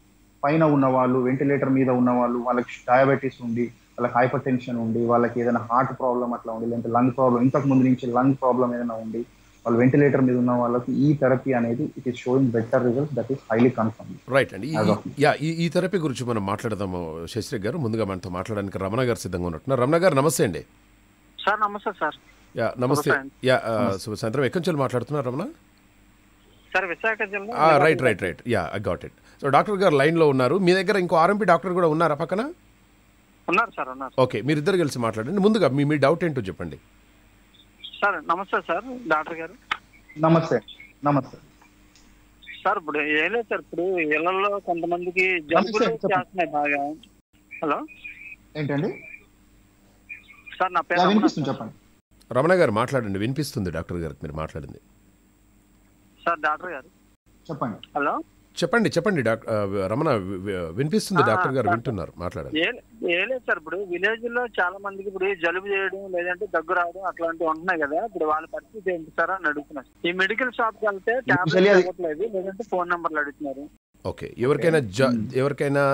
పైన ఉన్న వాళ్ళు వెంటిలేటర్ మీద ఉన్న వాళ్ళు వాళ్ళకి డయాబెటీస్ ఉండి వాళ్ళకి హైపర్ టెన్షన్ ఉండి వాళ్ళకి ఏదైనా హార్ట్ ప్రాబ్లం అట్లా ఉండి లేదంటే లంగ్ ప్రాబ్లం ఇంతకు ముందు నుంచి లంగ్ ప్రాబ్లం ఏదైనా ఉండి వాళ్ళు వెంటిలేటర్ మీద ఉన్న వాళ్ళకి ఈ థెరపీ అనేది it is showing better results that is highly confirm right అండి ఈ- As of- యా ఈ ఈ థెరపీ గురించి మనం మాట్లాడదాము శశి గారు ముందుగా మనతో మాట్లాడడానికి రమణ గారు సిద్ధంగా ఉన్నట్టున్నారు రమణ గారు నమస్తే అండి సార్ నమస్తే సార్ యా నమస్తే శుభ సాయం. యా ఆ, శుభ సాయంత్రం ఎక్కడి నుంచి మాట్లాడుతున్నారు రమణ సార్ విశాఖ జిల్లా right right right yeah I got it so doctor గారు లైన్లో ఉన్నారు మీ దగ్గర ఇంకో ఆర్ఎంపీ డాక్టర్ కూడా ఉన్నారా పక్కన ఉన్నారు సార్ ఉన్నారు ఓకే మీరిద్దరు కలిసి మాట్లాడండి ముందుగా మీ మీ డౌట్ ఏంటో చెప్పండి సార్ నమస్తే సార్ డాక్టర్ గారు నమస్తే నమస్తే సార్ ఇప్పుడు ఏం లేదు సార్ ఇప్పుడు ఇళ్లలో కొంతమందికి జబ్బులు చెప్పండి. చేస్తున్నాయి బాగా హలో ఏంటండి సార్ నా యా, పేరు వినిపిస్తుంది చెప్పండి రమణ గారు మాట్లాడండి వినిపిస్తుంది డాక్టర్ గారికి మీరు మాట్లాడింది సార్ డాక్టర్ గారు చెప్పండి హలో చెప్పండి చెప్పండి డాక్టర్ ఆ, రమణ వి- వి- వినిపిస్తుంది ఆ, డాక్టర్ గారు సార్. వింటున్నారు మాట్లాడండి ఏ ఏ లేదు సార్ ఇప్పుడు విలేజ్ లో చాలా మందికి ఇప్పుడు జలుబు చేయడం లేదంటే దగ్గు రావడం అట్లాంటివి ఉంటున్నాయి కదా ఇప్పుడు వాళ్ళ పరిస్థితి ఏంటి సార్ అని అడుగుతున్నారు ఈ మెడికల్ షాప్ కి వెళ్తే Usually టాబ్లెట్ అది- ఇవ్వట్లేదు లేదంటే ఫోన్ నెంబర్లు అడుగుతున్నారు ఓకే ఎవరికైనా జ ఎవరికైనా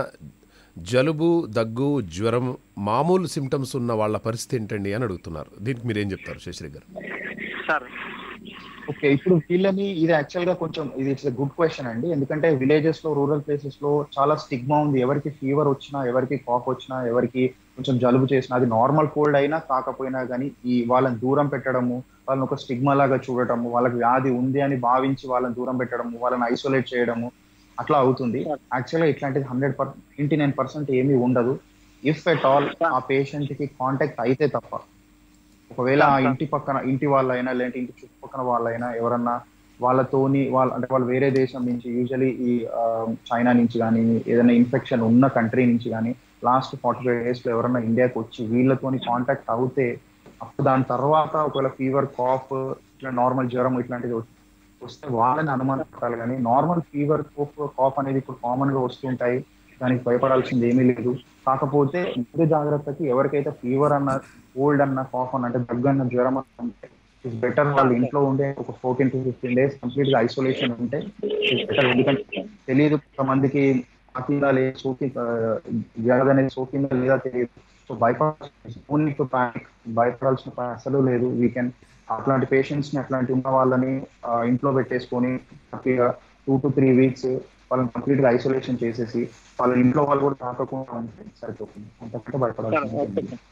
జలుబు దగ్గు జ్వరం మామూలు సిమ్టమ్స్ ఉన్న వాళ్ళ పరిస్థితి ఏంటండి అని అడుగుతున్నారు దీనికి మీరు ఏం చెప్తారు శశిరి గారు సార్ ఓకే ఇప్పుడు వీళ్ళని ఇది యాక్చువల్ గా కొంచెం ఇది ఇట్స్ గుడ్ క్వశ్చన్ అండి ఎందుకంటే విలేజెస్ లో రూరల్ ప్లేసెస్ లో చాలా స్టిగ్మా ఉంది ఎవరికి ఫీవర్ వచ్చినా ఎవరికి కాఫ్ వచ్చినా ఎవరికి కొంచెం జలుబు చేసినా అది నార్మల్ కోల్డ్ అయినా కాకపోయినా కానీ ఈ వాళ్ళని దూరం పెట్టడము వాళ్ళని ఒక స్టిగ్మా లాగా చూడటము వాళ్ళకి వ్యాధి ఉంది అని భావించి వాళ్ళని దూరం పెట్టడము వాళ్ళని ఐసోలేట్ చేయడము అట్లా అవుతుంది యాక్చువల్గా ఇట్లాంటిది hundred per ninety nine percent ఏమీ ఉండదు ఇఫ్ ఎట్ ఆల్ ఆ పేషెంట్ కి కాంటాక్ట్ అయితే తప్ప ఒకవేళ ఆ ఇంటి పక్కన ఇంటి వాళ్ళైనా లేదంటే ఇంటి చుట్టుపక్కల వాళ్ళైనా ఎవరన్నా వాళ్ళతోని వాళ్ళ అంటే వాళ్ళు వేరే దేశం నుంచి యూజువలీ ఈ ఆ, చైనా నుంచి కానీ ఏదైనా ఇన్ఫెక్షన్ ఉన్న కంట్రీ నుంచి కానీ లాస్ట్ ఫార్టీ ఫైవ్ డేస్ లో ఎవరన్నా ఇండియాకి వచ్చి వీళ్ళతోని కాంటాక్ట్ అవుతే అప్పుడు దాని తర్వాత ఒకవేళ ఫీవర్ కాఫ్ ఇట్లా నార్మల్ జ్వరం ఇట్లాంటిది వస్తే- వస్తే వాళ్ళని అనుమానపడాలి కానీ నార్మల్ ఫీవర్ కోఫ్ కాఫ్ అనేది ఇప్పుడు కామన్ గా వస్తుంటాయి దానికి భయపడాల్సింది ఏమీ లేదు కాకపోతే ముందు జాగ్రత్తకి ఎవరికైతే ఫీవర్ అన్న కోల్డ్ అన్న కాఫ్ అన్న అంటే దగ్గు అన్న జ్వరం అన్న ఉంటే ఇట్స్ బెటర్ వాళ్ళు ఇంట్లో ఉండే ఒక fourteen to fifteen days complete గా ఐసోలేషన్ ఉంటే ఇట్స్ బెటర్ ఎందుకంటే తెలియదు కొంతమందికి తాకిందా లేదా సోకి వ్యాధి అనేది సోకిందా లేదా తెలియదు సో భయపడాల్సిన ప్యానిక్ భయపడాల్సిన పని అసలు లేదు వీకెండ్ అట్లాంటి పేషెంట్స్ ని అట్లాంటి ఉన్న వాళ్ళని ఆ, ఇంట్లో పెట్టేసుకొని హ్యాపీగా టూ టు త్రీ వీక్స్ వాళ్ళని కంప్లీట్ గా ఐసోలేషన్ చేసేసి వాళ్ళ ఇంట్లో వాళ్ళు కూడా తాకకుండా ఉంటే సరిపోతుంది అంతకంటే సార్ భయపడాల్సింది ఓకే ఏమీ లేదు. సార్.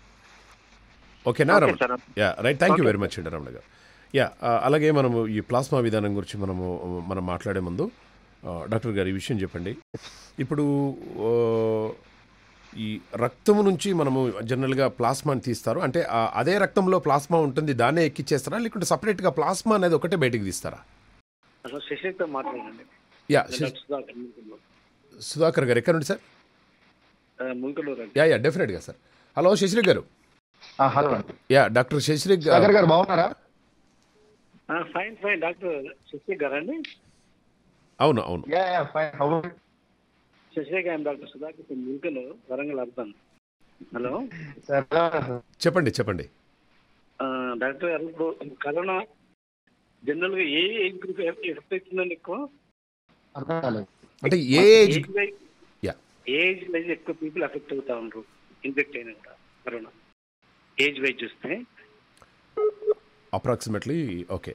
ఓకేనా okay Ramana sir yeah right thank you Okay. Very much అండి రమణ గారు యా ఆ, అలాగే మనము ఈ ప్లాస్మా విధానం గురించి మనము మనం మాట్లాడే ముందు ఆ, డాక్టర్ గారు ఈ విషయం చెప్పండి ఇప్పుడు ఆ, ఈ రక్తము నుంచి మనము జనరల్గా ప్లాస్మాని తీస్తారు అంటే ఆ, అదే రక్తంలో ప్లాస్మా ఉంటుంది దాన్నే ఎక్కిచ్చేస్తారా లేకుంటే సపరేట్గా ప్లాస్మా అనేది ఒకటే బయటికి తీస్తారా అసలు శశితో మాట్లాడండి యా డాక్టర్ సుధాకర్ ముల్కలూరు. సుధాకర్ గారు ఎక్కడ నుండి సార్ ఆ, ముల్కలూరు అండి యా యా డెఫినెట్గా సార్ హలో శశిరి గారు ఆ, హలో అండి యా డాక్టర్ శశిరి సాగర్ గారు బాగున్నారా ఫైన్ ఫైన్ డాక్టర్ శశి గారండి అవును అవును yeah yeah fine how Shashi గారు డాక్టర్ సుధాకర్ ముల్కలు వరంగల్ అర్థం హలో సార్ చెప్పండి చెప్పండి ఆ, డాక్టర్ గారు ఇప్పుడు కరోనా జనరల్ గా ఏ ఏజ్ గ్రూప్ ఎఫెక్ట్ అవుతుందండి ఎక్కువ అర్థం కాలేదు అంటే ఏ age wise Yeah. Age wise ఎక్కువ పీపుల్ ఎఫెక్ట్ అవుతా ఉంటారు ఇన్ఫెక్ట్ అయినాక కరోనా ఏజ్ వైజ్ చూస్తే approximately okay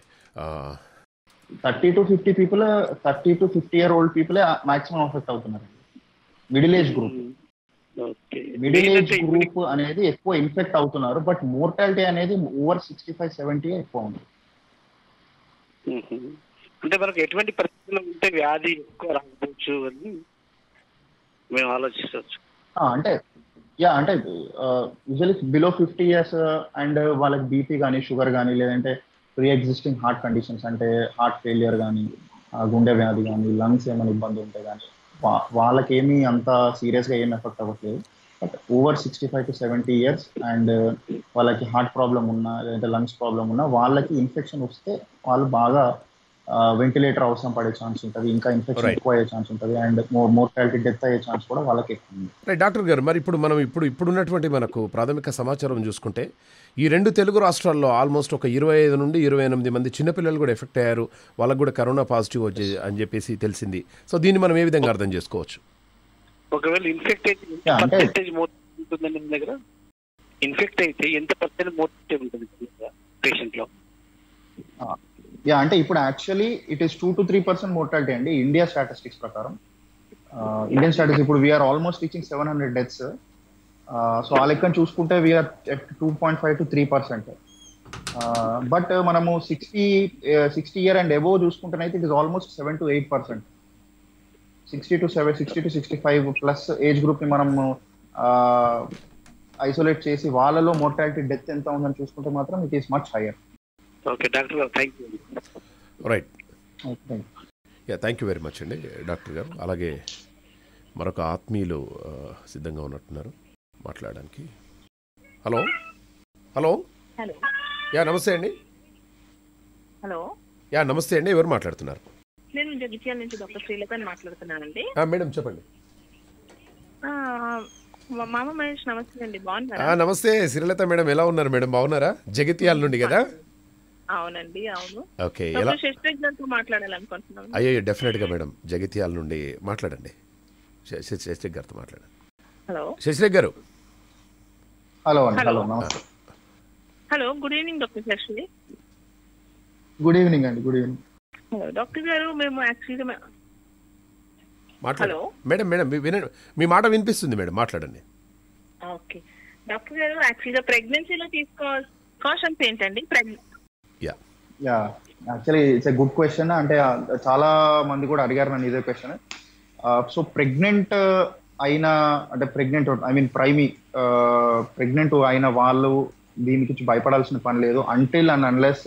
thirty to fifty people thirty to fifty year old people maximum effect అవుతున్నారు middle age group okay middle age group అనేది ఎక్కువ infect అవుతున్నారు but mortality అనేది ఓవర్ సిక్స్టీ ఫైవ్ సెవెంటీ ఎక్కువ ఉంది అంటే మనకు ఎటువంటి పరిస్థితుల్లో ఉంటే వ్యాధి ఎక్కువ రాకపోవచ్చు అని మేము ఆలోచించవచ్చు ఆ, అంటే యా అంటే usually below fifty years and వాళ్ళకి బీపీ కానీ షుగర్ కానీ లేదంటే ప్రీ ఎగ్జిస్టింగ్ హార్ట్ కండిషన్స్ అంటే హార్ట్ ఫెయిలియర్ కానీ గుండె వ్యాధి కానీ లంగ్స్ ఏమైనా ఇబ్బంది ఉంటే కానీ వాళ్ళకి ఏమీ అంత సీరియస్గా ఏం ఎఫెక్ట్ అవ్వట్లేదు but over sixty five to seventy years and వాళ్ళకి హార్ట్ ప్రాబ్లం ఉన్నా లేదంటే లంగ్స్ ప్రాబ్లం ఉన్నా వాళ్ళకి ఇన్ఫెక్షన్ వస్తే వాళ్ళు బాగా వెంటిలేటర్ అవసరం పడే ఛాన్స్ ఉంటుంది ఇంకా ఇన్ఫెక్షన్ Right. ఎక్కువ అయ్యే ఛాన్స్ ఉంటుంది అండ్ మోర్టాలిటీ డెత్ అయ్యే ఛాన్స్ కూడా వాళ్ళకి ఎక్కువ ఉంది రైట్ డాక్టర్ గారు మరి ఇప్పుడు మనం ఇప్పుడు ఇప్పుడున్నటువంటి మనకు ప్రాథమిక సమాచారం చూసుకుంటే ఈ రెండు తెలుగు రాష్ట్రాల్లో ఆల్మోస్ట్ ఒక ఇరవై ఐదు నుండి ఇరవై ఎనిమిది మంది చిన్నపిల్లలు కూడా ఎఫెక్ట్ అయ్యారు వాళ్ళకు కూడా కరోనా పాజిటివ్ వచ్చే అని చెప్పేసి తెలిసింది సో దీన్ని మనం ఏ విధంగా అర్థం చేసుకోవచ్చు ఒకవేళ ఇన్ఫెక్ట్ అయితే ఎంత Yeah, అంటే- పర్సెంటేజ్ మోర్టాలిటీ ఉంటుందండి మీ దగ్గర ఇన్ఫెక్ట్ అయితే ఎంత పర్సెంట్ మోర్టాలిటీ ఉంటుంది పేషెంట్ లో యా అంటే ఇప్పుడు actually it is two to three percent mortality అండి ఇండియా స్టాటిస్టిక్స్ ప్రకారం ఇండియన్ స్టాటిస్టిక్స్ ఇప్పుడు we are almost reaching seven hundred deaths so ఆ లెక్కను చూసుకుంటే we are two point five to three percent but మనము sixty sixty year and above చూసుకుంటేనైతే it is almost seven to eight percent sixty to seven sixty to sixty five plus age group ని మనము isolate చేసి వాళ్ళలో mortality death ఎంత ఉందని చూసుకుంటే మాత్రం it is much higher okay doctor గారు thank you right yeah thank you very much అండి డాక్టర్ గారు అలాగే మరొక ఆత్మీయులు ఆ, సిద్ధంగా ఉన్నట్టున్నారు మాట్లాడడానికి హలో హలో హలో యా నమస్తే అండి హలో యా నమస్తే అండి ఎవరు మాట్లాడుతున్నారు నేను జగిత్యాల నుంచి డాక్టర్ శ్రీలత అని మాట్లాడుతున్నానండి ఆ, మేడం చెప్పండి ఆ, మా మామ మహేష్ నమస్తే అండి ఆ, బాగున్నారా నమస్తే శ్రీలత మేడం ఎలా ఉన్నారు మేడం బాగున్నారా జగిత్యాల నుండి కదా అవునండి అవును ఓకే ఎలా డాక్టర్ శశిరేఖ్ గారితో మాట్లాడాలనుకుంటున్నాను అయ్యో డెఫినెట్గా మేడం జగిత్యాల నుండి మాట్లాడండి శ- శ- శశిరేఖ్ గారితో మాట్లాడండి హలో శశిరేఖ్ గారు హలో అండి Hello. హలో నమస్తే hello good evening doctor Shashi good evening అండి గుడ్ ఈవినింగ్ హలో డాక్టర్ గారు మేము యాక్చువల్గా మాట్లాడండి హలో. మేడం మేడం మీ- వినండి మీ మాట వినిపిస్తుంది మేడం మాట్లాడండి ఓకే డాక్టర్ గారు యాక్చువల్గా ప్రెగ్నెన్సీలో తీసుకోవాల్సిన కాషన్స్ ఏంటండి ప్రెగ్ yeah yeah actually it's a good question అంటే ఆ, చాలా మంది కూడా అడిగారు నన్ను ఇదే క్వశ్చన్ సో ప్రెగ్నెంట్ అయిన అంటే pregnant I mean primi pregnant అయిన వాళ్ళు దీనికి భయపడాల్సిన పని లేదు until and unless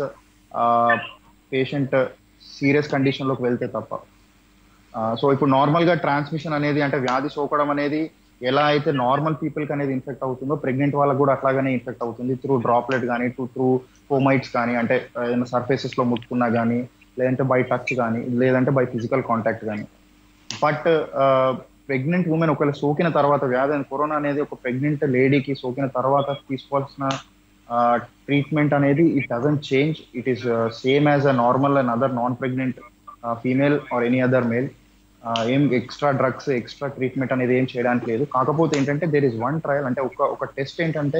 patient serious condition లోకి వెళ్తే తప్ప సో ఇప్పుడు నార్మల్ గా ట్రాన్స్మిషన్ అనేది అంటే వ్యాధి సోకడం అనేది ఎలా అయితే నార్మల్ పీపుల్ కి అనేది ఇన్ఫెక్ట్ అవుతుందో ప్రెగ్నెంట్ వాళ్ళకి కూడా అట్లాగానే ఇన్ఫెక్ట్ అవుతుంది త్రూ డ్రాప్లెట్ కానీ టూ త్రూ ఫోమైట్స్ కానీ అంటే ఏదైనా సర్ఫేసెస్ లో ముట్టుకున్నా కానీ లేదంటే బై టచ్ కానీ లేదంటే బై ఫిజికల్ కాంటాక్ట్ కానీ బట్ ప్రెగ్నెంట్ ఉమెన్ ఒకవేళ సోకిన తర్వాత వ్యాధి కరోనా అనేది ఒక ప్రెగ్నెంట్ లేడీకి సోకిన తర్వాత తీసుకోవాల్సిన ట్రీట్మెంట్ అనేది it doesn't change it is same as a normal and other non pregnant female or any other male ఏం ఎక్స్ట్రా డ్రగ్స్ ఎక్స్ట్రా ట్రీట్మెంట్ అనేది ఏం చేయడానికి లేదు కాకపోతే ఏంటంటే దేర్ ఇస్ వన్ ట్రయల్ అంటే ఒక ఒక టెస్ట్ ఏంటంటే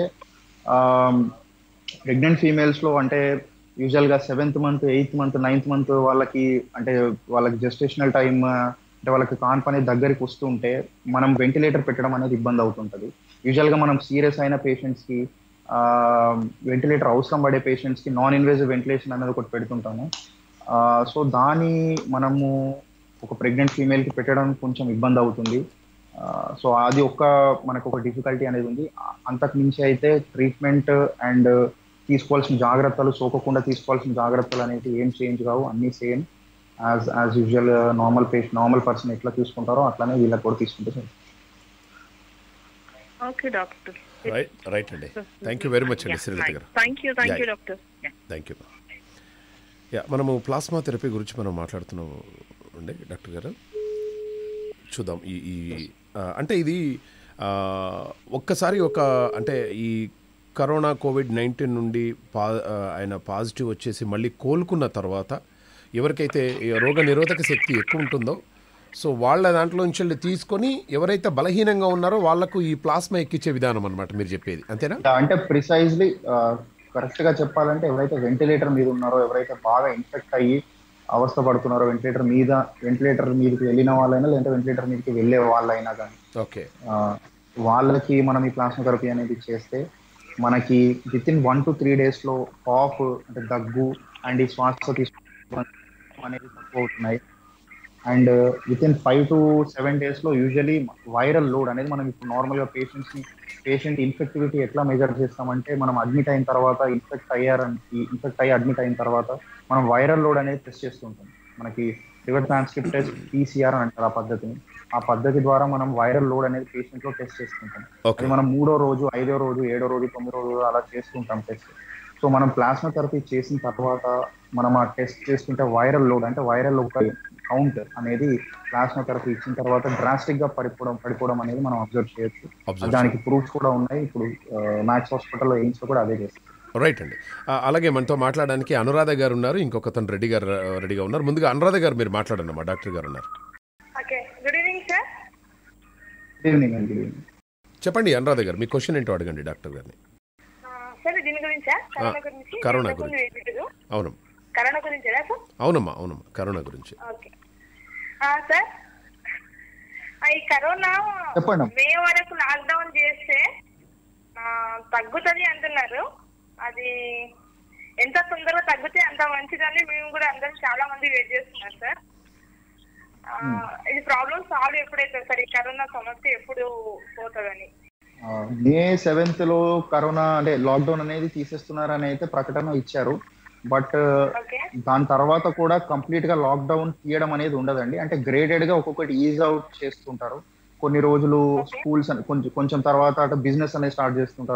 ప్రెగ్నెంట్ ఫీమేల్స్ లో అంటే యూజువల్ గా seventh month eighth month ninth month వాళ్ళకి అంటే వాళ్ళకి జెస్టేషనల్ టైం అంటే వాళ్ళకి కాన్పు అనేది దగ్గరికి వస్తుంటే మనం వెంటిలేటర్ పెట్టడం అనేది ఇబ్బంది అవుతుంటది యూజువల్ గా మనం సీరియస్ అయిన పేషెంట్స్ కి వెంటిలేటర్ అవసరం పడే పేషెంట్స్ కి నాన్ ఇన్వేజివ్ వెంటిలేషన్ అనేది ఒకటి పెడుతుంటాము సో దాని మనము ఒక ప్రెగ్నెంట్ ఫీమేల్ కి పెట్టడం కొంచెం ఇబ్బంది అవుతుంది సో అది ఒక మనకు ఒక డిఫికల్టీ అనేది ఉంది అంతకు మించి అయితే ట్రీట్మెంట్ అండ్ తీసుకోవాల్సిన జాగ్రత్తలు సోకకుండా తీసుకోవాల్సిన జాగ్రత్తలు అనేది ఏం చేంజ్ కావు అన్ని same as as usual normal patient normal person ఎట్లా తీసుకుంటారో అట్లానే వీళ్ళకి కూడా తీసుకుంటే సరే ఓకే డాక్టర్ రైట్ రైట్ అండి థ్యాంక్ యూ వెరీ మచ్ అండి శ్రీలత గారు thank you thank you Yeah. Doctor thank you yeah మనము ప్లాస్మా థెరపీ గురించి మనం మాట్లాడుతున్నాం అండి డాక్టర్ గారు చూద్దాం ఈ ఈ ఆ, అంటే ఇది ఆ, ఒక్కసారి ఒక అంటే ఈ కరోనా కోవిడ్ నైన్టీన్ నుండి పా ఆ, ఆయన పాజిటివ్ వచ్చేసి మళ్ళీ కోలుకున్న తర్వాత ఎవరికైతే ఈ రోగ నిరోధక శక్తి ఎక్కువ ఉంటుందో సో వాళ్ళ దాంట్లో నుంచి వెళ్ళి తీసుకొని ఎవరైతే బలహీనంగా ఉన్నారో వాళ్ళకు ఈ ప్లాస్మా ఎక్కించే విధానం అనమాట మీరు చెప్పేది అంతేనా అంటే ప్రిసైజ్లీ కరెక్ట్ గా చెప్పాలంటే ఎవరైతే వెంటిలేటర్ మీద ఉన్నారో ఎవరైతే బాగా ఇన్ఫెక్ట్ అయ్యి అవస్థ పడుతున్నారో వెంటిలేటర్ మీద వెంటిలేటర్ మీదకి వెళ్ళిన వాళ్ళైనా లేదంటే వెంటిలేటర్ మీదకి వెళ్ళే వాళ్ళైనా కానీ ఓకే వాళ్ళకి మనం ఈ ప్లాస్మా థెరపీ అనేది చేస్తే మనకి within one to three days లో కాఫ్ అంటే దగ్గు అండ్ ఈ శ్వాస తీసుకోవడం అనేది తక్కువ అవుతున్నాయి and within five to seven days లో యూజువలీ వైరల్ లోడ్ అనేది మనం ఇప్పుడు నార్మల్ గా పేషెంట్స్ ని పేషెంట్ ఇన్ఫెక్టివిటీ ఎట్లా మెజర్ చేస్తామంటే మనం అడ్మిట్ అయిన తర్వాత ఇన్ఫెక్ట్ అయ్యారని ఇన్ఫెక్ట్ అయ్యి అడ్మిట్ అయిన తర్వాత మనం వైరల్ లోడ్ అనేది టెస్ట్ చేస్తుంటాం మనకి లివర్ ట్రాన్స్క్రిప్ట్ టెస్ట్ పీసీఆర్ అని అంటారు ఆ పద్ధతిని ఆ పద్ధతి ద్వారా మనం వైరల్ లోడ్ అనేది పేషెంట్ లో టెస్ట్ చేసుకుంటాం Okay. అది మనం మూడో రోజు ఐదో రోజు ఏడో రోజు తొమ్మిదో రోజు అలా చేస్తుంటాం టెస్ట్ సో మనం ప్లాస్మా థెరపీ చేసిన తర్వాత మనం ఆ టెస్ట్ చేసుకుంటే వైరల్ లోడ్ అంటే వైరల్ ఒక కౌంట్ అనేది ప్లాస్మా థెరపీ ఇచ్చిన తర్వాత డ్రాస్టిక్ గా పడిపోవడం పడిపోవడం అనేది మనం అబ్జర్వ్ చేయొచ్చు Observe దానికి ప్రూఫ్స్ కూడా ఉన్నాయి ఇప్పుడు మ్యాక్స్ హాస్పిటల్లో ఎయిమ్స్ లో కూడా అదే చేస్తారు రైట్ అండి ఆ, అలాగే మనతో మాట్లాడడానికి అనురాధ గారు ఉన్నారు ఇంకొకతను రెడ్డి గారు ఆ, రెడీగా ఉన్నారు ముందుగా అనురాధ గారు మీరు మాట్లాడండి మా డాక్టర్ గారు ఉన్నారు okay good evening sir good evening అండి గుడ్ ఈవినింగ్ చెప్పండి అనురాధ గారు మీ క్వశ్చన్ ఏంటో అడగండి డాక్టర్ గారిని సార్ దీని గురించా కరోనా గురించి కరోనా ఇంతకు ముందు గురించి. వేయలేదు. అవును కరోనా గురించేనా సార్ అవునమ్మా అవునమ్మా కరోనా గురించి ఓకే ఆ, సార్ ఆ, ఈ కరోనా చెప్పండి. మే వరకు లాక్డౌన్ చేస్తే ఆ, తగ్గుతుంది అంటున్నారు అది ఎంత తొందరగా తగ్గితే అంత మంచిదని మేము కూడా అందరం చాలా మంది వెయిట్ చేస్తున్నారు సార్ ఆ, ఇది ప్రాబ్లం సాల్వ్ ఎప్పుడైతుంది సార్ ఈ కరోనా సమస్య ఎప్పుడు పోతుందని మే సెవెంత్ లో కరోనా అంటే లాక్డౌన్ అనేది తీసేస్తున్నారని అయితే ప్రకటన ఇచ్చారు బట్ ఓకే దాని తర్వాత కూడా కంప్లీట్ గా లాక్డౌన్ తీయడం అనేది ఉండదండి అంటే గ్రేడెడ్ గా ఒక్కొక్కటి ఈజ్ అవుట్ చేస్తుంటారు కొన్ని రోజులు స్కూల్స్ కొంచెం కొంచెం తర్వాత అటు బిజినెస్ అనేది స్టార్ట్ చేస్తుంటారు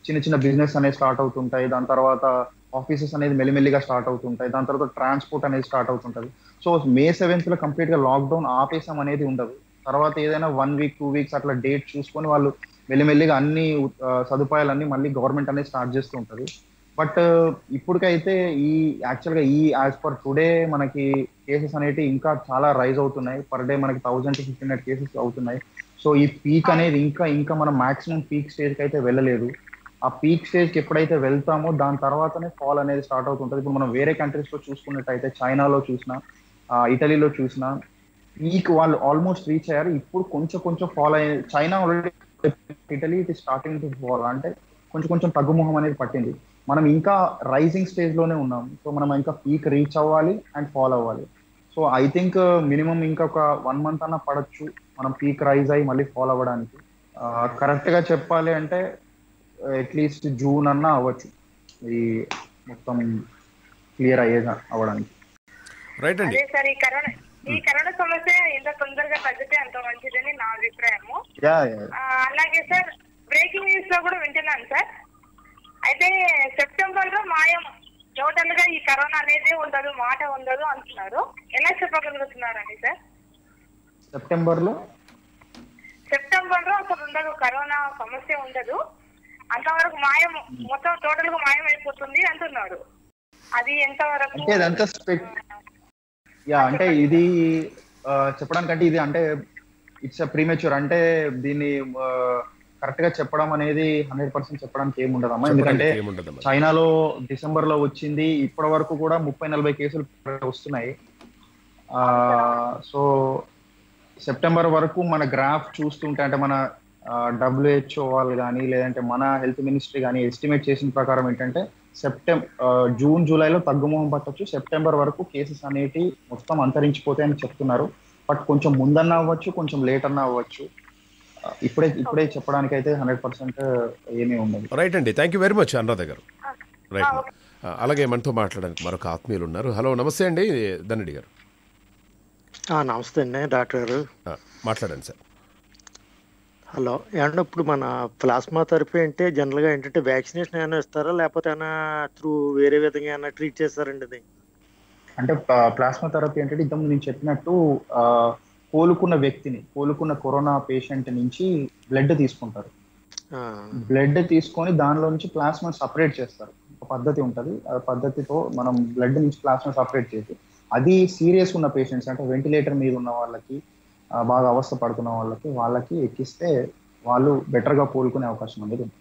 చిన్న చిన్న బిజినెస్ అనేది స్టార్ట్ అవుతుంటాయి దాని తర్వాత ఆఫీసెస్ అనేది మెల్లిమెల్లిగా స్టార్ట్ అవుతుంటాయి దాని తర్వాత ట్రాన్స్పోర్ట్ అనేది స్టార్ట్ అవుతుంటది సో మే సెవెంత్ లో కంప్లీట్ గా లాక్డౌన్ ఆపేసాం అనేది ఉండదు తర్వాత ఏదైనా వన్ వీక్ టూ వీక్స్ అట్లా డేట్ చూసుకొని వాళ్ళు మెల్లిమెల్లిగా అన్ని ఆ, సదుపాయాలన్నీ మళ్ళీ గవర్నమెంట్ అనేది స్టార్ట్ చేస్తూ ఉంటది బట్ ఇప్పటికైతే ఈ యాక్చువల్ గా ఈ యాజ్ పర్ టుడే మనకి కేసెస్ అనేవి ఇంకా చాలా రైజ్ అవుతున్నాయి పర్ డే మనకి thousand to fifteen hundred cases అవుతున్నాయి సో ఈ పీక్ అనేది ఇంకా ఇంకా మనం మాక్సిమం పీక్ స్టేజ్ కి అయితే వెళ్ళలేదు ఆ పీక్ స్టేజ్ కి ఎప్పుడైతే వెళ్తామో దాని తర్వాతనే ఫాల్ అనేది స్టార్ట్ అవుతుంటది ఇప్పుడు మనం వేరే కంట్రీస్ లో చూసుకున్నట్టయితే చైనాలో చూసినా ఆ, ఇటలీలో చూసినా పీక్ వాళ్ళు ఆల్మోస్ట్ రీచ్ అయ్యారు ఇప్పుడు కొంచెం కొంచెం ఫాల్ అయ్యే China already Italy it starting to fall అంటే కొంచెం కొంచెం తగ్గుముఖం అనేది పట్టింది మనం ఇంకా రైజింగ్ స్టేజ్ లోనే ఉన్నాం సో మనం ఇంకా పీక్ రీచ్ అవ్వాలి అండ్ ఫాల్ అవ్వాలి సో ఐ థింక్ మినిమం ఇంకా ఒక వన్ మంత్ అన్న పడచ్చు మనం పీక్ రైజ్ అయ్యి మళ్ళీ ఫాల్ అవ్వడానికి కరెక్ట్ గా చెప్పాలి అంటే అట్లీస్ట్ జూన్ అన్న అవ్వచ్చు ఈ మొత్తం క్లియర్ అయ్యేగా అవ్వడానికి రైట్ అండి అదే సార్ ఈ కరోనా ఈ కరోనా సమస్య ఎంత తొందరగా తగ్గితే అంత మంచిదని నా అభిప్రాయము యా ఆ, అలాగే సార్ బ్రేకింగ్ న్యూస్ లో కూడా వింటున్నాను సార్ అయితే సెప్టెంబర్ లో మాయం టోటల్ గా ఈ కరోనా అనేది ఉండదు మాట ఉండదు అంటున్నారు ఎలా చెప్పగలుగుతున్నారండి సార్ సెప్టెంబర్ లో సెప్టెంబర్ లో అసలు ఉండదు కరోనా సమస్య ఉండదు అంతవరకు మాయం మొత్తం టోటల్ గా మాయం అయిపోతుంది అంటున్నారు అది ఎంతవరకు అంటే ఇదంతా స్పెక్ యా అంటే ఇది ఆ, చెప్పడానికంటే ఇది అంటే ఇట్స్ ప్రీమెచ్యూర్ అంటే దీన్ని కరెక్ట్ గా చెప్పడం అనేది హండ్రెడ్ పర్సెంట్ చెప్పడానికి ఏమి ఉండదమ్మా ఎందుకంటే చెప్పడానికి ఏముండదమ్మా. చైనాలో డిసెంబర్ లో వచ్చింది ఇప్పటి వరకు కూడా ముప్పై నలభై కేసులు వస్తున్నాయి ఆ సో సెప్టెంబర్ వరకు మన గ్రాఫ్ చూస్తుంటే అంటే మన డబ్ల్యూహెచ్ఓ వాళ్ళు కానీ లేదంటే మన హెల్త్ మినిస్ట్రీ కానీ ఎస్టిమేట్ చేసిన ప్రకారం ఏంటంటే సెప్టెంబర్ జూన్ జూలైలో తగ్గుముఖం పట్టొచ్చు సెప్టెంబర్ వరకు కేసెస్ అనేటి మొత్తం అంతరించిపోతాయని చెప్తున్నారు బట్ కొంచెం ముందన్నా అవ్వచ్చు కొంచెం లేట్ అన్నా అవ్వచ్చు ఆ, ఇప్పుడే ఇప్పుడే చెప్పడానికి అయితే హండ్రెడ్ పర్సెంట్ ఏమీ ఉండదు రైట్ అండి thank you very much Anuradha గారు రైట్ ఆ, అలాగే మనతో మాట్లాడడానికి మరొక ఆత్మీయులు ఉన్నారు హలో నమస్తే అండి ధనడి గారు ఆ, నమస్తే అండి డాక్టర్ గారు ఆ, మాట్లాడండి సార్ హలో ఏమన్నా ఇప్పుడు మన ప్లాస్మా థెరపీ అంటే జనరల్గా ఏంటంటే వ్యాక్సినేషన్ ఏమైనా ఇస్తారా లేకపోతే ఏమైనా త్రూ వేరే విధంగా ఏమైనా ట్రీట్ చేస్తారండి అది అంటే ప్లాస్మా థెరపీ అంటే ఇంతకుముందు నేను చెప్పినట్టు ఆ, కోలుకున్న వ్యక్తిని కోలుకున్న కరోనా పేషెంట్ నుంచి బ్లడ్ తీసుకుంటారు ఆ, బ్లడ్ తీసుకొని దానిలో నుంచి ప్లాస్మా సపరేట్ చేస్తారు ఒక పద్ధతి ఉంటుంది ఆ పద్ధతితో మనం బ్లడ్ నుంచి ప్లాస్మా సపరేట్ చేసి అది సీరియస్ ఉన్న పేషెంట్స్ అంటే వెంటిలేటర్ మీద ఉన్న వాళ్ళకి ఆ, బాగా అవస్థ పడుతున్న వాళ్ళకి వాళ్ళకి ఎక్కిస్తే వాళ్ళు better గా కోలుకునే అవకాశం అనేది ఉంది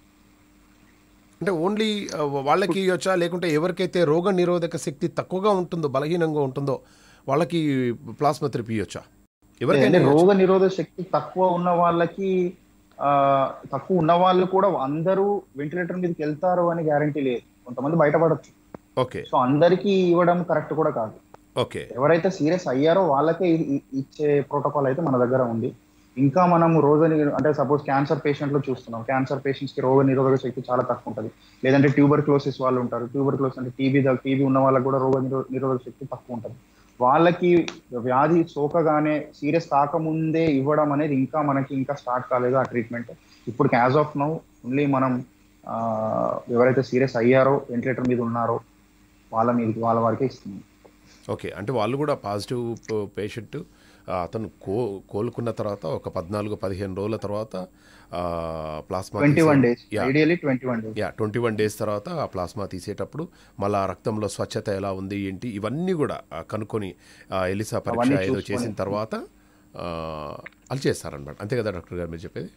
అంటే ఓన్లీ ఆ, వాళ్ళకి ఇవ్వచ్చా లేకుంటే ఎవరికైతే రోగ నిరోధక శక్తి తక్కువగా ఉంటుందో బలహీనంగా ఉంటుందో వాళ్ళకి ప్లాస్మా థెరపీ ఇవ్వచ్చా అంటే ఎవరికైనా ఇవ్వచ్చా? రోగ నిరోధక శక్తి తక్కువ ఉన్న వాళ్ళకి ఆ తక్కువ ఉన్న వాళ్ళు కూడా అందరూ వెంటిలేటర్ మీదకి వెళ్తారు అని గ్యారంటీ లేదు కొంతమంది బయటపడచ్చు ఓకే సో అందరికీ ఇవ్వడం కరెక్ట్ కూడా కాదు ఓకే ఎవరైతే సీరియస్ అయ్యారో వాళ్ళకే ఇ- ఇ- ఇచ్చే ప్రోటోకాల్ అయితే మన దగ్గర ఉంది ఇంకా మనం రోగ ని- అంటే సపోజ్ క్యాన్సర్ పేషెంట్ లో చూస్తున్నాం క్యాన్సర్ పేషెంట్స్ కి రోగ నిరోధక శక్తి చాలా తక్కువ ఉంటుంది లేదంటే ట్యూబర్ క్లోసిస్ వాళ్ళు ఉంటారు ట్యూబర్ క్లోసిస్ అంటే టీబీ టీబీ ఉన్న వాళ్ళకి కూడా రోగ నిరో- నిరోధక శక్తి తక్కువ ఉంటుంది వాళ్ళకి వ్యాధి సోకగానే సీరియస్ కాకముందే ఇవ్వడం అనేది ఇంకా మనకి ఇంకా స్టార్ట్ కాలేదు ఆ ట్రీట్మెంట్ ఇప్పుడు యాజ్ ఆఫ్ నౌ ఓన్లీ మనం ఆ, ఎవరైతే సీరియస్ అయ్యారో వెంటిలేటర్ మీద ఉన్నారో వాళ్ళ మీద వాళ్ళ వరకే ఇస్తున్నాం ఓకే అంటే వాళ్ళు కూడా పాజిటివ్ పేషెంట్ అతను కో కోలుకున్న తర్వాత ఒక పద్నాలుగు పదిహేను రోజుల తర్వాత ఆ, ప్లాస్మా ట్వంటీ వన్ తీసే- days yeah. Ideally twenty one days yeah twenty one days తర్వాత ఆ ప్లాస్మా తీసేటప్పుడు మళ్ళీ ఆ రక్తంలో స్వచ్ఛత ఎలా ఉంది ఏంటి ఇవన్నీ కూడా ఆ, కనుక్కొని ఆ, ఎలిసా పరీక్ష అవన్నీ ఏదో చూసుకొని. చేసిన తర్వాత ఆ, అది చేస్తారనమాట అంతే కదా డాక్టర్ గారు మీరు చెప్పేది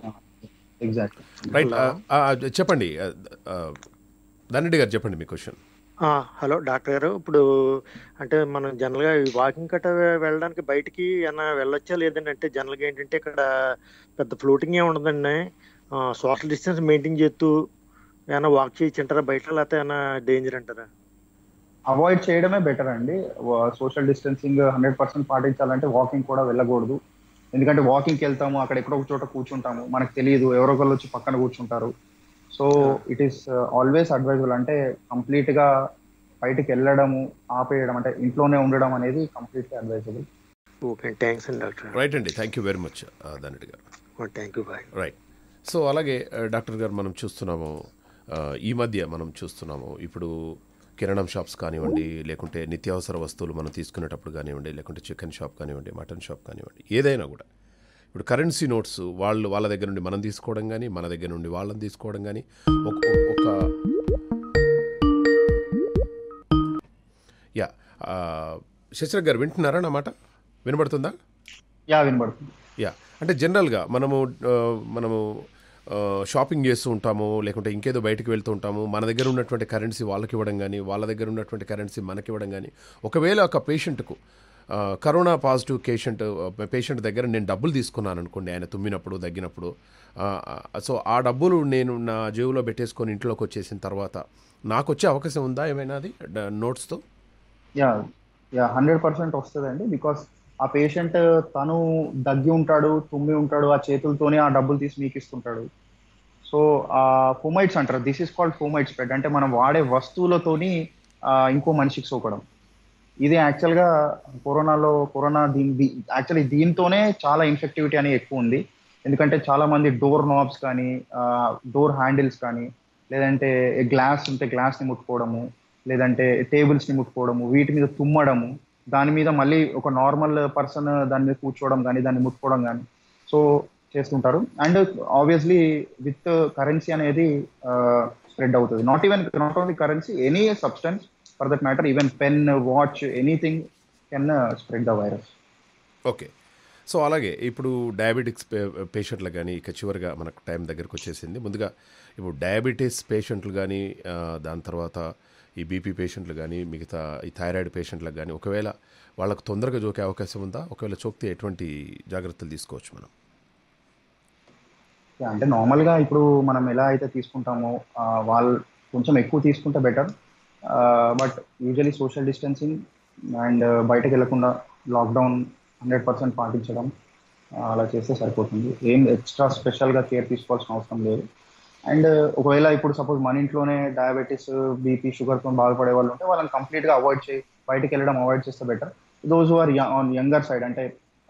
ఎగ్జాక్ట్ రైట్ ఆ, ఆ, చెప్పండి ఆ, ఆ, ధనండి గారు చెప్పండి మీ క్వశ్చన్ ఆ, హలో డాక్టర్ గారు ఇప్పుడు అంటే మనం జనరల్గా వాకింగ్ కట్ట వెళ్ళడానికి బయటికి ఏమైనా వెళ్ళొచ్చా లేదండి అంటే జనరల్గా ఏంటంటే ఇక్కడ పెద్ద ఫ్లోటింగ్ ఏమి ఉండదండి సోషల్ డిస్టెన్స్ మెయింటైన్ చేస్తూ ఏమైనా వాక్ చేయొచ్చు అంటారా బయట లేకపోతే ఏమైనా డేంజర్ అంటారా అవాయిడ్ చేయడమే బెటర్ అండి సోషల్ డిస్టెన్సింగ్ హండ్రెడ్ పర్సెంట్ పాటించాలంటే వాకింగ్ కూడా వెళ్ళకూడదు ఎందుకంటే వాకింగ్కి వెళ్తాము అక్కడ ఎక్కడో ఒక చోట కూర్చుంటాము మనకు తెలియదు ఎవరో ఒకళ్ళు వచ్చి పక్కన కూర్చుంటారు so it is always advisable అంటే కంప్లీట్ గా బయటికి వెళ్ళడము ఆపేయడం అంటే ఇంట్లోనే ఉండడం అనేది కంప్లీట్లీ అడ్వైజబుల్ ఓకే థ్యాంక్స్ అండి డాక్టర్ రైట్ అండి థ్యాంక్ యూ వెరీ మచ్ ధనండి గారు thank you bye right so అలాగే ఆ, డాక్టర్ గారు మనం చూస్తున్నాము ఆ, ఈ మధ్య మనం చూస్తున్నాము ఇప్పుడు కిరాణం షాప్స్ కానివ్వండి లేకుంటే నిత్యావసర వస్తువులు మనం తీసుకునేటప్పుడు కానివ్వండి లేకుంటే చికెన్ షాప్ కానివ్వండి మటన్ షాప్ కానివ్వండి ఏదైనా కూడా ఇప్పుడు కరెన్సీ నోట్స్ వాళ్ళు వాళ్ళ దగ్గర నుండి మనం తీసుకోవడం కానీ మన దగ్గర నుండి వాళ్ళని తీసుకోవడం కానీ ఒక ఒక యా ఆ, శశిరక్ గారు వింటున్నారా నా మాట వినబడుతుందా యా వినబడుతుంది యా అంటే జనరల్గా మనము ఆ, మనము ఆ, షాపింగ్ చేస్తూ ఉంటాము లేకుంటే ఇంకేదో బయటకు వెళ్తూ ఉంటాము మన దగ్గర ఉన్నటువంటి కరెన్సీ వాళ్ళకి ఇవ్వడం కానీ వాళ్ళ దగ్గర ఉన్నటువంటి కరెన్సీ మనకి ఇవ్వడం కానీ ఒకవేళ ఒక పేషెంట్కు ఆ, కరోనా పాజిటివ్ పేషెంట్ పేషెంట్ దగ్గర నేను డబ్బులు తీసుకున్నాను అనుకోండి ఆయన తుమ్మినప్పుడు దగ్గినప్పుడు ఆ, ఆ, సో ఆ డబ్బులు నేను నా జేబులో పెట్టేసుకొని ఇంట్లోకి వచ్చేసిన తర్వాత నాకు వచ్చే అవకాశం ఉందా ఏమైనా అది డ- నోట్స్తో యా యా హండ్రెడ్ పర్సెంట్ వస్తుందండి బికాస్ ఆ పేషెంట్ తను దగ్గి ఉంటాడు తుమ్మి ఉంటాడు ఆ చేతులతోనే ఆ డబ్బులు తీసి మీకు ఇస్తుంటాడు సో ఆ ఫోమైట్స్ అంటారు this is called fomite spread అంటే మనం వాడే వస్తువులతోని ఆ, ఇంకో మనిషికి సోకడం ఇది యాక్చువల్గా కరోనాలో కరోనా దీని యాక్చువల్లీ దీంతోనే చాలా ఇన్ఫెక్టివిటీ అనేది ఎక్కువ ఉంది ఎందుకంటే చాలా మంది డోర్ నాబ్స్ కానీ డోర్ హ్యాండిల్స్ కానీ లేదంటే గ్లాస్ ఉంటే గ్లాస్ ని ముట్టుకోవడము లేదంటే టేబుల్స్ ని ముట్టుకోవడము వీటి మీద తుమ్మడము దాని మీద మళ్ళీ ఒక నార్మల్ పర్సన్ దాని మీద కూర్చోవడం కానీ దాన్ని ముట్టుకోవడం కానీ సో చేస్తుంటారు అండ్ ఆబ్వియస్లీ విత్ కరెన్సీ అనేది స్ప్రెడ్ అవుతుంది not even not only currency any substance for that matter even pen watch anything can spread the virus okay so అలాగే ఇప్పుడు డయాబెటిక్స్ పేషెంట్లు కానీ ఇక చివరిగా మనకు టైం దగ్గరకు వచ్చేసింది ముందుగా ఇప్పుడు డయాబెటీస్ పేషెంట్లు కానీ ఆ, దాని తర్వాత ఈ బీపీ పేషెంట్లు కానీ మిగతా ఈ థైరాయిడ్ పేషెంట్లకు కానీ ఒకవేళ వాళ్ళకు తొందరగా జోకే అవకాశం ఉందా ఒకవేళ చోక్తే ఎటువంటి జాగ్రత్తలు తీసుకోవచ్చు మనం Yeah, అంటే నార్మల్ గా ఇప్పుడు మనం ఎలా అయితే తీసుకుంటామో ఆ, వాళ్ళు కొంచెం ఎక్కువ తీసుకుంటే better but usually social distancing and బయటకు వెళ్లకుండా లాక్డౌన్ హండ్రెడ్ పర్సెంట్ పాటించడం ఆ, అలా చేస్తే సరిపోతుంది ఏం ఎక్స్ట్రా స్పెషల్గా కేర్ తీసుకోవాల్సిన అవసరం లేదు అండ్ ఒకవేళ ఇప్పుడు సపోజ్ మన ఇంట్లోనే డయాబెటీస్ బీపీ షుగర్తో బాధపడే వాళ్ళు ఉంటే వాళ్ళని కంప్లీట్గా అవాయిడ్ చేయి బయటకు వెళ్ళడం అవాయిడ్ చేస్తే better those are on younger side అంటే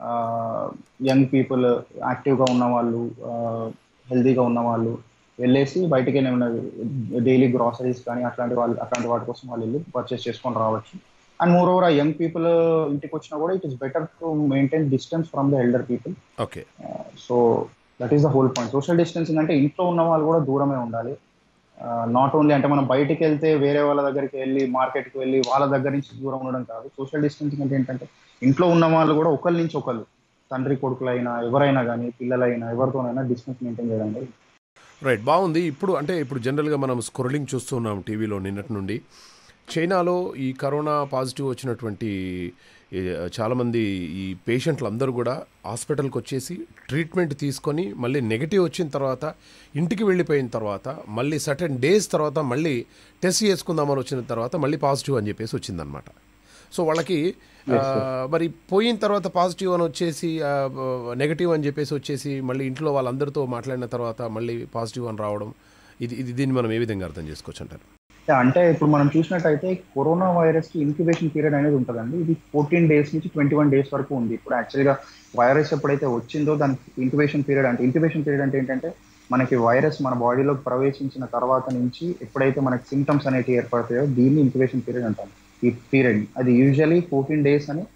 యంగ్ పీపుల్ యాక్టివ్గా ఉన్న వాళ్ళు హెల్తీగా ఉన్న వాళ్ళు వెళ్ళేసి బయటికి ఏమైనా డైలీ గ్రాసరీస్ కానీ అట్లాంటి వాళ్ళు అట్లాంటి వాటి కోసం వాళ్ళు వెళ్ళి పర్చేస్ చేసుకొని రావచ్చు అండ్ మోర్ ఓవర్ ఆ యంగ్ పీపుల్ ఇంటికి వచ్చినా కూడా it is better to maintain distance from the elder people okay so that is the whole point social distancing అంటే ఇంట్లో ఉన్న వాళ్ళు కూడా దూరమే ఉండాలి నాట్ ఓన్లీ అంటే మనం బయటికి వెళ్తే వేరే వాళ్ళ దగ్గరికి వెళ్ళి మార్కెట్కి వెళ్ళి వాళ్ళ దగ్గర నుంచి దూరం ఉండడం కాదు సోషల్ డిస్టెన్సింగ్ అంటే ఏంటంటే ఇంట్లో ఉన్న వాళ్ళు కూడా ఒకరి నుంచి ఒకరు తండ్రి కొడుకులైనా ఎవరైనా కానీ పిల్లలైనా ఎవరితోనైనా డిస్టెన్స్ మెయింటైన్ చేయడం అనేది రైట్ బాగుంది ఇప్పుడు అంటే ఇప్పుడు జనరల్గా మనం స్క్రోలింగ్ చూస్తున్నాం టీవీలో నిన్నటి నుండి చైనాలో ఈ కరోనా పాజిటివ్ వచ్చినటువంటి ఈ, చాలామంది ఈ పేషెంట్లు అందరూ కూడా హాస్పిటల్కి వచ్చేసి ట్రీట్మెంట్ తీసుకొని మళ్ళీ నెగిటివ్ వచ్చిన తర్వాత ఇంటికి వెళ్ళిపోయిన తర్వాత మళ్ళీ సర్టెన్ డేస్ తర్వాత మళ్ళీ టెస్ట్ చేసుకుందామని వచ్చిన తర్వాత మళ్ళీ పాజిటివ్ అని చెప్పేసి వచ్చిందనమాట సో వాళ్ళకి ఆ, మరి పోయిన తర్వాత పాజిటివ్ అని వచ్చేసి నెగటివ్ అని చెప్పేసి వచ్చేసి మళ్ళీ ఇంట్లో వాళ్ళందరితో మాట్లాడిన తర్వాత మళ్ళీ పాజిటివ్ అని రావడం ఇది ఇది దీన్ని మనం ఏ విధంగా అర్థం చేసుకోవచ్చు అంటారు Yeah, అంటే ఇప్పుడు మనం చూసినట్టయితే కరోనా వైరస్ కి ఇంక్యుబేషన్ పీరియడ్ అనేది ఉంటుందండి ఇది ఫోర్టీన్ డేస్ నుంచి ట్వంటీ వన్ డేస్ వరకు ఉంది ఇప్పుడు యాక్చువల్గా వైరస్ ఎప్పుడైతే వచ్చిందో దానికి ఇంక్యుబేషన్ పీరియడ్ అంటే ఇంక్యుబేషన్ పీరియడ్ అంటే ఏంటంటే మనకి వైరస్ మన బాడీలోకి ప్రవేశించిన తర్వాత నుంచి ఎప్పుడైతే మనకి సిమ్టమ్స్ అనేవి ఏర్పడతాయో దీన్ని ఇంక్యుబేషన్ పీరియడ్ అంటాం ఈ పీరియడ్ అది యూజువలీ ఫోర్టీన్ డేస్ అని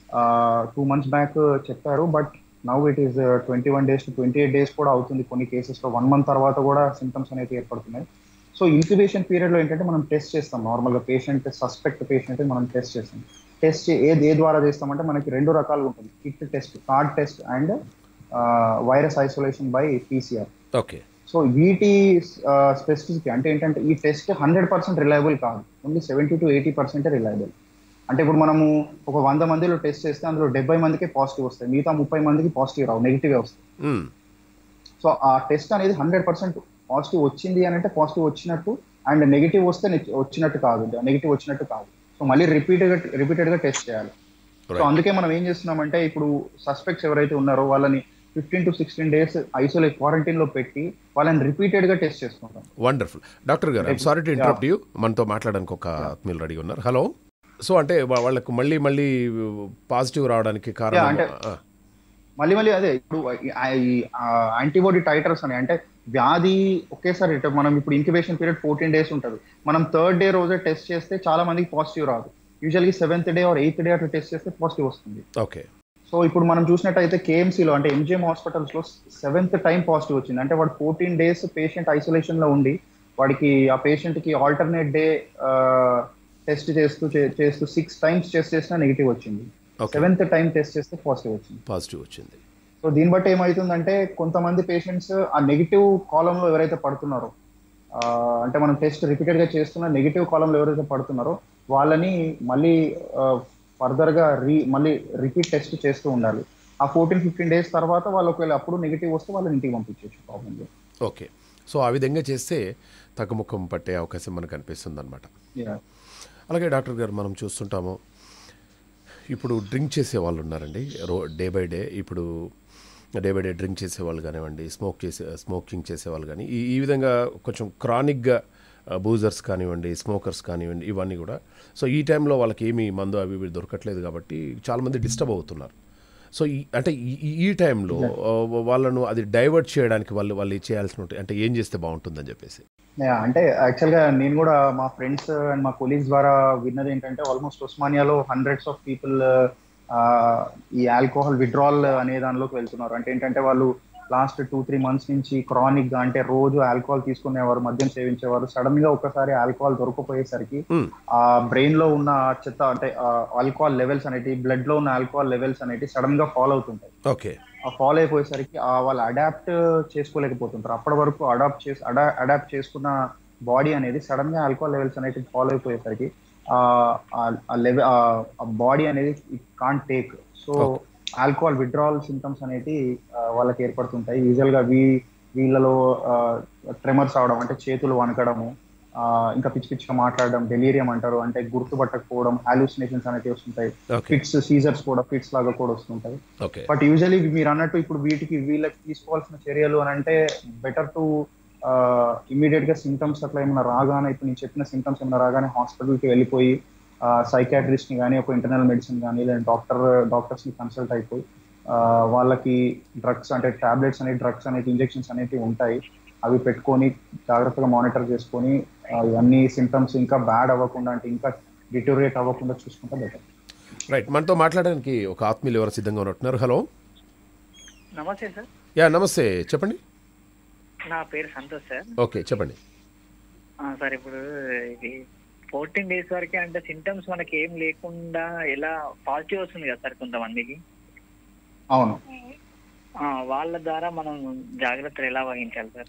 టూ మంత్స్ బ్యాక్ చెప్పారు but now it is twenty one days to twenty eight days కూడా అవుతుంది కొన్ని కేసెస్లో వన్ మంత్ తర్వాత కూడా సిమ్టమ్స్ అనేవి ఏర్పడుతున్నాయి సో ఇంక్యుబేషన్ పీరియడ్ లో ఏంటంటే మనం టెస్ట్ చేస్తాం నార్మల్ గా పేషెంట్ సస్పెక్ట్ పేషెంట్ మనం టెస్ట్ చేస్తాం టెస్ట్ ఏది ఏ ద్వారా చేస్తామంటే మనకి రెండు రకాలుగా ఉంటుంది kit test card test and virus isolation by PCR okay so వీటి స్పెసిఫిసిటీ అంటే ఏంటంటే ఈ టెస్ట్ హండ్రెడ్ పర్సెంట్ రిలయబుల్ కాదు only seventy to eighty percent reliable అంటే ఇప్పుడు మనము ఒక వంద మందిలో టెస్ట్ చేస్తే అందులో డెబ్బై మందికి పాజిటివ్ వస్తాయి మిగతా ముప్పై మందికి పాజిటివ్ రావు నెగిటివ్ వస్తాయి మ్మ్. సో ఆ టెస్ట్ అనేది హండ్రెడ్ పర్సెంట్ పాజిటివ్ వచ్చింది అని అంటే పాజిటివ్ వచ్చినట్టు అండ్ నెగిటివ్ వస్తే నె- వచ్చినట్టు కాదు నెగిటివ్ వచ్చినట్టు కాదు సో మళ్ళీ రిపీటెడ్ గా రిపీటెడ్ గా టెస్ట్ చేయాలి సో Right. అందుకే మనం ఏం చేస్తున్నామంటే ఇప్పుడు సస్పెక్ట్స్ ఎవరైతే ఉన్నారో వాళ్ళని fifteen to sixteen days isolate quarantine లో పెట్టి వాళ్ళని రిపీటెడ్ గా టెస్ట్ చేసుకుంటాం వండర్ఫుల్ డాక్టర్ గారు సారీ టు ఇంటరప్ట్ యూ మనతో మాట్లాడడానికి ఒక ఆత్మీయులు రెడీ ఉన్నారు హలో సో అంటే వా- వాళ్ళకు మళ్ళీ మళ్ళీ పాజిటివ్ రావడానికి కారణం అంటే- ఆ, మళ్ళీ మళ్ళీ అదే ఇప్పుడు యాంటీబాడీ టైటర్స్ అని అంటే వ్యాధి ఒకేసారి ఇటు మనం ఇప్పుడు ఇంక్యుబేషన్ పీరియడ్ ఫోర్టీన్ డేస్ ఉంటుంది మనం థర్డ్ డే రోజే టెస్ట్ చేస్తే చాలా మందికి పాజిటివ్ రాదు యూజువల్గా seventh day or eighth day అట్లా టెస్ట్ చేస్తే పాజిటివ్ వస్తుంది ఓకే సో ఇప్పుడు మనం చూసినట్టయితే కేఎంసీలో అంటే ఎంజిఎం హాస్పిటల్స్ లో సెవెంత్ టైం పాజిటివ్ వచ్చింది అంటే వాడు ఫోర్టీన్ డేస్ పేషెంట్ ఐసోలేషన్ లో ఉండి వాడికి ఆ పేషెంట్ కి ఆల్టర్నేట్ డే టెస్ట్ చేస్తూ చే- చేస్తూ సిక్స్ టైమ్స్ టెస్ట్ చేసినా నెగిటివ్ వచ్చింది Okay. సెవెంత్ టైం టెస్ట్ చేస్తే పాజిటివ్ వచ్చింది పాజిటివ్ వచ్చింది సో దీన్ని బట్టి ఏమవుతుందంటే కొంతమంది పేషెంట్స్ ఆ నెగిటివ్ కాలంలో ఎవరైతే పడుతున్నారో ఆ, అంటే మనం టెస్ట్ రిపీటెడ్ గా చేస్తున్న నెగిటివ్ కాలంలో ఎవరైతే పడుతున్నారో వాళ్ళని మళ్ళీ ఫర్దర్ గా రీ మళ్ళీ రిపీట్ టెస్ట్ చేస్తూ ఉండాలి ఆ ఫోర్టీన్ ఫిఫ్టీన్ డేస్ తర్వాత వాళ్ళు ఒకవేళ అప్పుడు నెగిటివ్ వస్తే వాళ్ళని ఇంటికి పంపించవచ్చు ప్రాబ్లం లేదు ఓకే సో ఆ విధంగా చేస్తే తగ్గుముఖం పట్టే అవకాశం మనకు అనిపిస్తుంది అనమాట Yeah. అలాగే డాక్టర్ గారు మనం చూస్తుంటాము ఇప్పుడు డ్రింక్ చేసే వాళ్ళు ఉన్నారండి రో డే బై డే ఇప్పుడు డే బై డే డ్రింక్ చేసేవాళ్ళు కానివ్వండి స్మోక్ చేసే స్మోకింగ్ చేసేవాళ్ళు కానీ ఈ ఈ విధంగా కొంచెం క్రానిక్గా బూజర్స్ కానివ్వండి స్మోకర్స్ కానివ్వండి ఇవన్నీ కూడా సో ఈ టైంలో వాళ్ళకి ఏమీ మందు అవి ఇవి దొరకట్లేదు కాబట్టి చాలామంది డిస్టర్బ్ అవుతున్నారు సో ఈ అంటే ఈ- ఈ- ఈ టైంలో ఆ, వాళ్ళను అది డైవర్ట్ చేయడానికి వాళ్ళు వాళ్ళు చేయాల్సిన ఉంటుంది అంటే ఏం చేస్తే బాగుంటుందని చెప్పేసి Yeah, అంటే యాక్చువల్ గా నేను కూడా మా ఫ్రెండ్స్ అండ్ మా కొలీగ్స్ ద్వారా విన్నది ఏంటంటే ఆల్మోస్ట్ ఉస్మానియాలో హండ్రెడ్స్ ఆఫ్ పీపుల్ ఈ ఆల్కహాల్ విడ్రాల్ అనే దానిలోకి వెళ్తున్నారు అంటే ఏంటంటే వాళ్ళు లాస్ట్ టూ త్రీ మంత్స్ నుంచి క్రానిక్ గా అంటే రోజు ఆల్కహాల్ తీసుకునేవారు మద్యం సేవించేవారు సడన్ గా ఒకసారి ఆల్కహాల్ దొరకపోయేసరికి ఆ బ్రెయిన్ లో ఉన్న చెత్త అంటే ఆల్కహాల్ లెవెల్స్ అనేటి బ్లడ్ లో ఉన్న ఆల్కహాల్ లెవెల్స్ అనేటి సడన్ గా ఫాలో అవుతుంటాయి ఓకే ఆ ఫాలో అయిపోయేసరికి ఆ వాళ్ళు అడాప్ట్ చేసుకోలేకపోతుంటారు అప్పటి వరకు అడాప్ట్ చేసి అడాప్ట్ చేసుకున్న బాడీ అనేది సడన్ గా ఆల్కహాల్ లెవెల్స్ అనేది ఫాలో అయిపోయేసరికి ఆ లెవెల్ ఆ బాడీ అనేది it can't take so alcohol withdrawal symptoms అనేది ఆ, వాళ్ళకి ఏర్పడుతుంటాయి యూజువల్ గా వీ వీళ్ళలో ట్రెమర్స్ అవడం అంటే చేతులు వణకడము ఆ, ఇంకా పిచ్చి పిచ్చిగా మాట్లాడడం డెలీరియం అంటారు అంటే గుర్తుపట్టకపోవడం హాలూసినేషన్స్ అనేవి వస్తుంటాయి Okay. ఫిట్స్ సీజర్స్ కూడా ఫిట్స్ లాగా కూడా వస్తుంటాయి ఓకే బట్ యూజువలీ మీరు అన్నట్టు ఇప్పుడు వీటికి వీళ్ళకి తీసుకోవాల్సిన చర్యలు అని అంటే బెటర్ టు ఇమీడియట్ గా సిమ్టమ్స్ అట్లా ఏమైనా రాగానే ఇప్పుడు నేను చెప్పిన సిమ్టమ్స్ ఏమైనా రాగానే hospital కి వెళ్ళిపోయి సైకాట్రిస్ట్ ని కానీ ఒక ఇంటర్నల్ మెడిసిన్ కానీ లేదా డాక్టర్ డాక్టర్స్ ని కన్సల్ట్ అయిపోయి ఆ, వాళ్ళకి డ్రగ్స్ అంటే టాబ్లెట్స్ అనేవి డ్రగ్స్ అనేవి ఇంజెక్షన్స్ అనేవి ఉంటాయి అవి పెట్టుకొని జాగ్రత్తగా మానిటర్ చేసుకొని ఆ, ఇవన్నీ సిమ్టమ్స్ ఇంకా బ్యాడ్ అవ్వకుండా అంటే ఇంకా డిటోరియేట్ అవ్వకుండా చూసుకుంటే బెటర్ రైట్ మనతో మాట్లాడడానికి ఒక ఆత్మీయులు ఎవరు సిద్ధంగా ఉన్నట్టున్నారు హలో నమస్తే సార్ యా నమస్తే చెప్పండి నా పేరు సంతోష్ సార్ ఓకే చెప్పండి ఆ, సార్ ఇప్పుడు ఇది ఫోర్టీన్ డేస్ వరకే అంటే సింటమ్స్ మనకి ఏం లేకుండా ఎలా పాజిటివ్ వస్తుంది కదా సార్ కొంతమందికి అవును ఆ, వాళ్ళ ద్వారా మనం జాగ్రత్తలు ఎలా వహించాలి సార్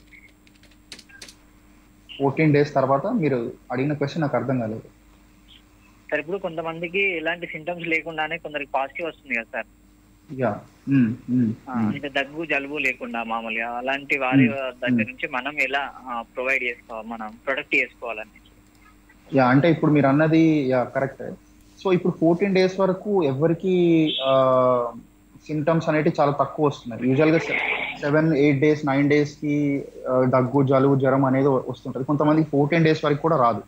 ఫోర్టీన్ డేస్ తర్వాత మీరు అడిగిన క్వశ్చన్ నాకు అర్థం కాలేదు సార్ ఇప్పుడు కొంతమందికి ఎలాంటి సింటమ్స్ లేకుండానే కొందరికి పాజిటివ్ వస్తుంది కదా సార్ యా ఆ, అంటే దగ్గు జలుబు లేకుండా మామూలుగా అలాంటి వారి దగ్గర నుంచి మనం ఎలా ప్రొవైడ్ చేసుకోవాలి మనం ప్రొటెక్ట్ చేసుకోవాలని యా అంటే ఇప్పుడు మీరు అన్నది యా కరెక్ట్ సో ఇప్పుడు ఫోర్టీన్ డేస్ వరకు ఎవరికి సిమ్టమ్స్ అనేవి చాలా తక్కువ వస్తున్నాయి యూజువల్ గా seven eight days nine days కి ఆ, దగ్గు జలుబు జ్వరం అనేది వస్తుంటది కొంతమందికి ఫోర్టీన్ డేస్ వరకు కూడా రాదు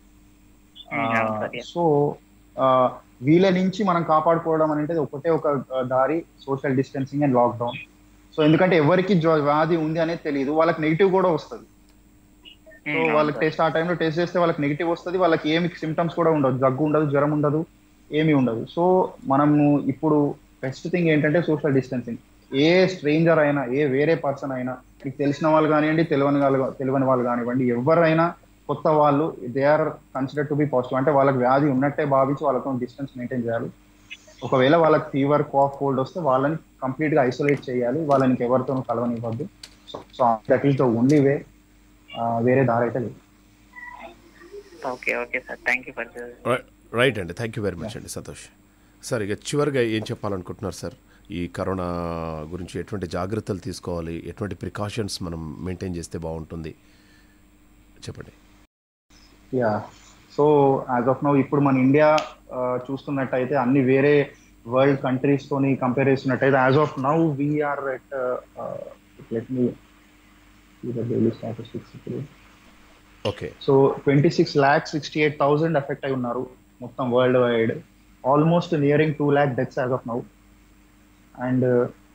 సో వీళ్ళ నుంచి మనం కాపాడుకోవడం అనేది ఒకటే ఒక ఆ, దారి social distancing and lockdown so ఎందుకంటే ఎవరికి జ్వ- వ్యాధి ఉంది అనేది తెలియదు వాళ్ళకి నెగిటివ్ కూడా వస్తుంది సో అవును వాళ్ళకి సార్. టెస్ట్ ఆ టైంలో టెస్ట్ చేస్తే వాళ్ళకి నెగిటివ్ వస్తుంది వాళ్ళకి ఏమి సిమ్టమ్స్ కూడా ఉండదు దగ్గు ఉండదు జ్వరం ఉండదు ఏమీ ఉండదు సో మనము ఇప్పుడు బెస్ట్ థింగ్ ఏంటంటే సోషల్ డిస్టెన్సింగ్ ఏ స్ట్రేంజర్ అయినా ఏ వేరే పర్సన్ అయినా మీకు తెలిసిన వాళ్ళు కానివ్వండి తెలియని వాళ్ళు తెలియని వాళ్ళు కానివ్వండి ఎవరైనా కొత్త వాళ్ళు they are consider to be positive అంటే వాళ్ళకి వ్యాధి ఉన్నట్టే భావించి వాళ్ళతో డిస్టెన్స్ మెయింటైన్ చేయాలి ఒకవేళ వాళ్ళకి ఫీవర్ కాఫ్ కోల్డ్ వస్తే వాళ్ళని కంప్లీట్ గా ఐసోలేట్ చేయాలి వాళ్ళని ఎవరితోనూ కలవనివ్వద్దు so that is the only way వేరే దారి అయితే లేదు okay okay sir thank you for రై- రైట్ అండి థ్యాంక్ యూ వెరీ మచ్ అండి సంతోష్ సార్ ఇక చివరిగా ఏం చెప్పాలనుకుంటున్నారు సార్ ఈ కరోనా గురించి ఎటువంటి జాగ్రత్తలు తీసుకోవాలి ఎటువంటి ప్రికాషన్స్ మనం మెయింటైన్ చేస్తే బాగుంటుంది చెప్పండి yeah so as of now ఇప్పుడు మన ఇండియా చూస్తున్నట్టయితే అన్ని వేరే వరల్డ్ కంట్రీస్ తోని కంపేర్ చేస్తున్నట్టయితే as of now we're at let me daily statistics ఇప్పుడు okay so twenty six lakh sixty eight thousand effect అయి ఉన్నారు మొత్తం world wide almost nearing two lakh deaths as of now and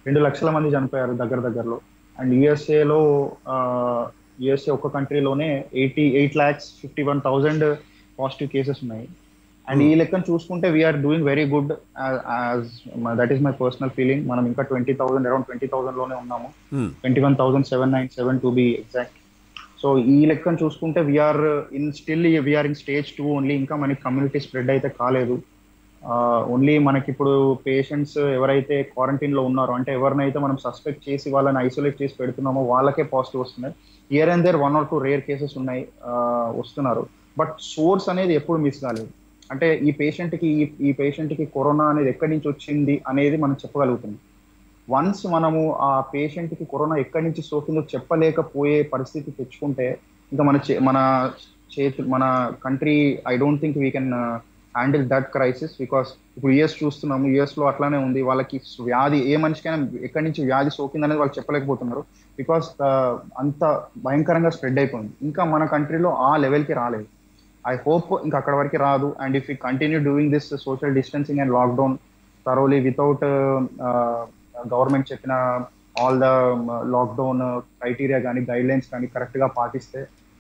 రెండు లక్షల మంది చనిపోయారు దగ్గర దగ్గరలో అండ్ యుఎస్ఏలో యుఎస్ఏ ఒక్క కంట్రీలోనే eighty eight lakhs fifty one thousand positive cases ఉన్నాయి అండ్ ఈ లెక్కను చూసుకుంటే we're doing very good that is my personal feeling మనం ఇంకా twenty thousand around twenty thousand లోనే ఉన్నాము twenty one thousand seven nine seven to be exact so ఈ లెక్కను చూసుకుంటే we're in still we're in stage two only ఇంకా మనకి community spread అయితే కాలేదు ఓన్లీ మనకి ఇప్పుడు పేషెంట్స్ ఎవరైతే క్వారంటైన్ లో ఉన్నారో అంటే ఎవరినైతే మనం సస్పెక్ట్ చేసి వాళ్ళని ఐసోలేట్ చేసి పెడుతున్నామో వాళ్ళకే పాజిటివ్ వస్తున్నాయి here and there one or two rare cases ఉన్నాయి వస్తున్నారు బట్ సోర్స్ అనేది ఎప్పుడు మిస్ కాలేదు అంటే ఈ పేషెంట్ కి ఈ పేషెంట్ కి కరోనా అనేది ఎక్కడి నుంచి వచ్చింది అనేది మనం చెప్పగలుగుతున్నాం వన్స్ మనము ఆ పేషెంట్ కి కరోనా ఎక్కడి నుంచి సోకిందో చెప్పలేకపోయే పరిస్థితి తెచ్చుకుంటే ఇంకా మన మన చేతి మన country I don't think we can handle that crisis because ఇప్పుడు యుఎస్ చూస్తున్నాము యుఎస్ లో అట్లానే ఉంది వాళ్ళకి వ్యాధి ఏ మనిషికైనా ఎక్కడి నుంచి వ్యాధి సోకింది అనేది వాళ్ళు చెప్పలేకపోతున్నారు బికాస్ అంత భయంకరంగా స్ప్రెడ్ అయిపోయింది ఇంకా మన కంట్రీలో ఆ లెవెల్కి రాలేదు ఐ హోప్ ఇంకా అక్కడ వరకు రాదు and if you continue doing this social distancing and lockdown thoroughly without government చెప్పిన ఆల్ ద లాక్డౌన్ క్రైటీరియా కానీ గైడ్ లైన్స్ కానీ కరెక్ట్గా పాటిస్తే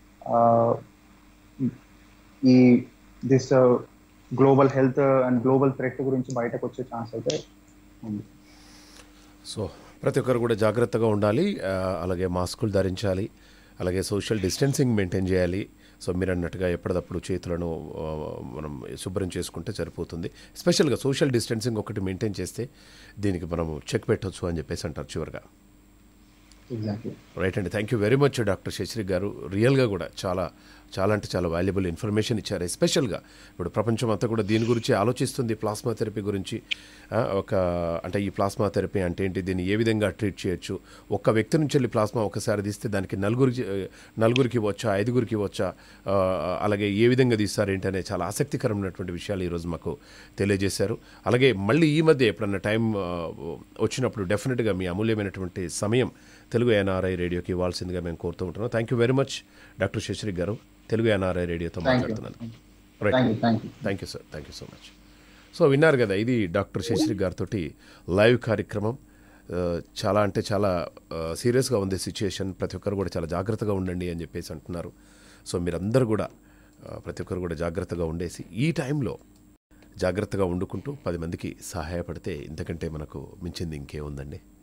ఈ this global health and global threat గురించి బయటకు వచ్చే ఛాన్స్ అయితే ఉంది సో ప్రతి ఒక్కరు కూడా జాగ్రత్తగా ఉండాలి అలాగే మాస్కులు ధరించాలి అలాగే సోషల్ డిస్టెన్సింగ్ మెయింటైన్ చేయాలి సో మీరు అన్నట్టుగా ఎప్పటికప్పుడు చేతులను మనం శుభ్రం చేసుకుంటే సరిపోతుంది స్పెషల్గా సోషల్ డిస్టెన్సింగ్ ఒకటి మెయింటైన్ చేస్తే దీనికి మనం చెక్ పెట్టవచ్చు అని చెప్పేసి అంటారు చివరిగా రైట్ అండి thank you very much doctor Shashiri గారు రియల్గా కూడా చాలా చాలా అంటే చాలా వాల్యుబుల్ ఇన్ఫర్మేషన్ ఇచ్చారు ఎస్పెషల్గా ఇప్పుడు ప్రపంచం అంతా కూడా దీని గురించి ఆలోచిస్తుంది ప్లాస్మా థెరపీ గురించి ఒక అంటే ఈ ప్లాస్మా థెరపీ అంటే ఏంటి దీన్ని ఏ విధంగా ట్రీట్ చేయొచ్చు ఒక్క వ్యక్తి నుంచి వెళ్ళి ప్లాస్మా ఒకసారి తీస్తే దానికి నలుగురికి నలుగురికి ఇవ్వచ్చా ఐదుగురికి ఇవ్వచ్చా అలాగే ఏ విధంగా తీస్తారు ఏంటి అనే చాలా ఆసక్తికరమైనటువంటి విషయాలు ఈరోజు మాకు తెలియజేశారు అలాగే మళ్ళీ ఈ మధ్య ఎప్పుడన్నా టైం వచ్చినప్పుడు డెఫినెట్గా మీ అమూల్యమైనటువంటి సమయం తెలుగు ఎన్ఆర్ఐ రేడియోకి ఇవ్వాల్సిందిగా మేము కోరుతూ ఉంటున్నాం thank you very much doctor Shashiri గారు తెలుగు ఎన్ఆర్ఐ రేడియోతో మాట్లాడుతున్నాను right thank you sir thank you so much so విన్నారు కదా ఇది డాక్టర్ శశిరి గారితో లైవ్ కార్యక్రమం చాలా అంటే చాలా సీరియస్గా ఉంది సిచ్యుయేషన్ ప్రతి ఒక్కరు కూడా చాలా జాగ్రత్తగా ఉండండి అని చెప్పేసి అంటున్నారు సో మీరందరూ కూడా ప్రతి ఒక్కరు కూడా జాగ్రత్తగా ఉండేసి ఈ టైంలో జాగ్రత్తగా వండుకుంటూ పది మందికి సహాయపడితే ఇంతకంటే మనకు మించింది ఇంకే ఉందండి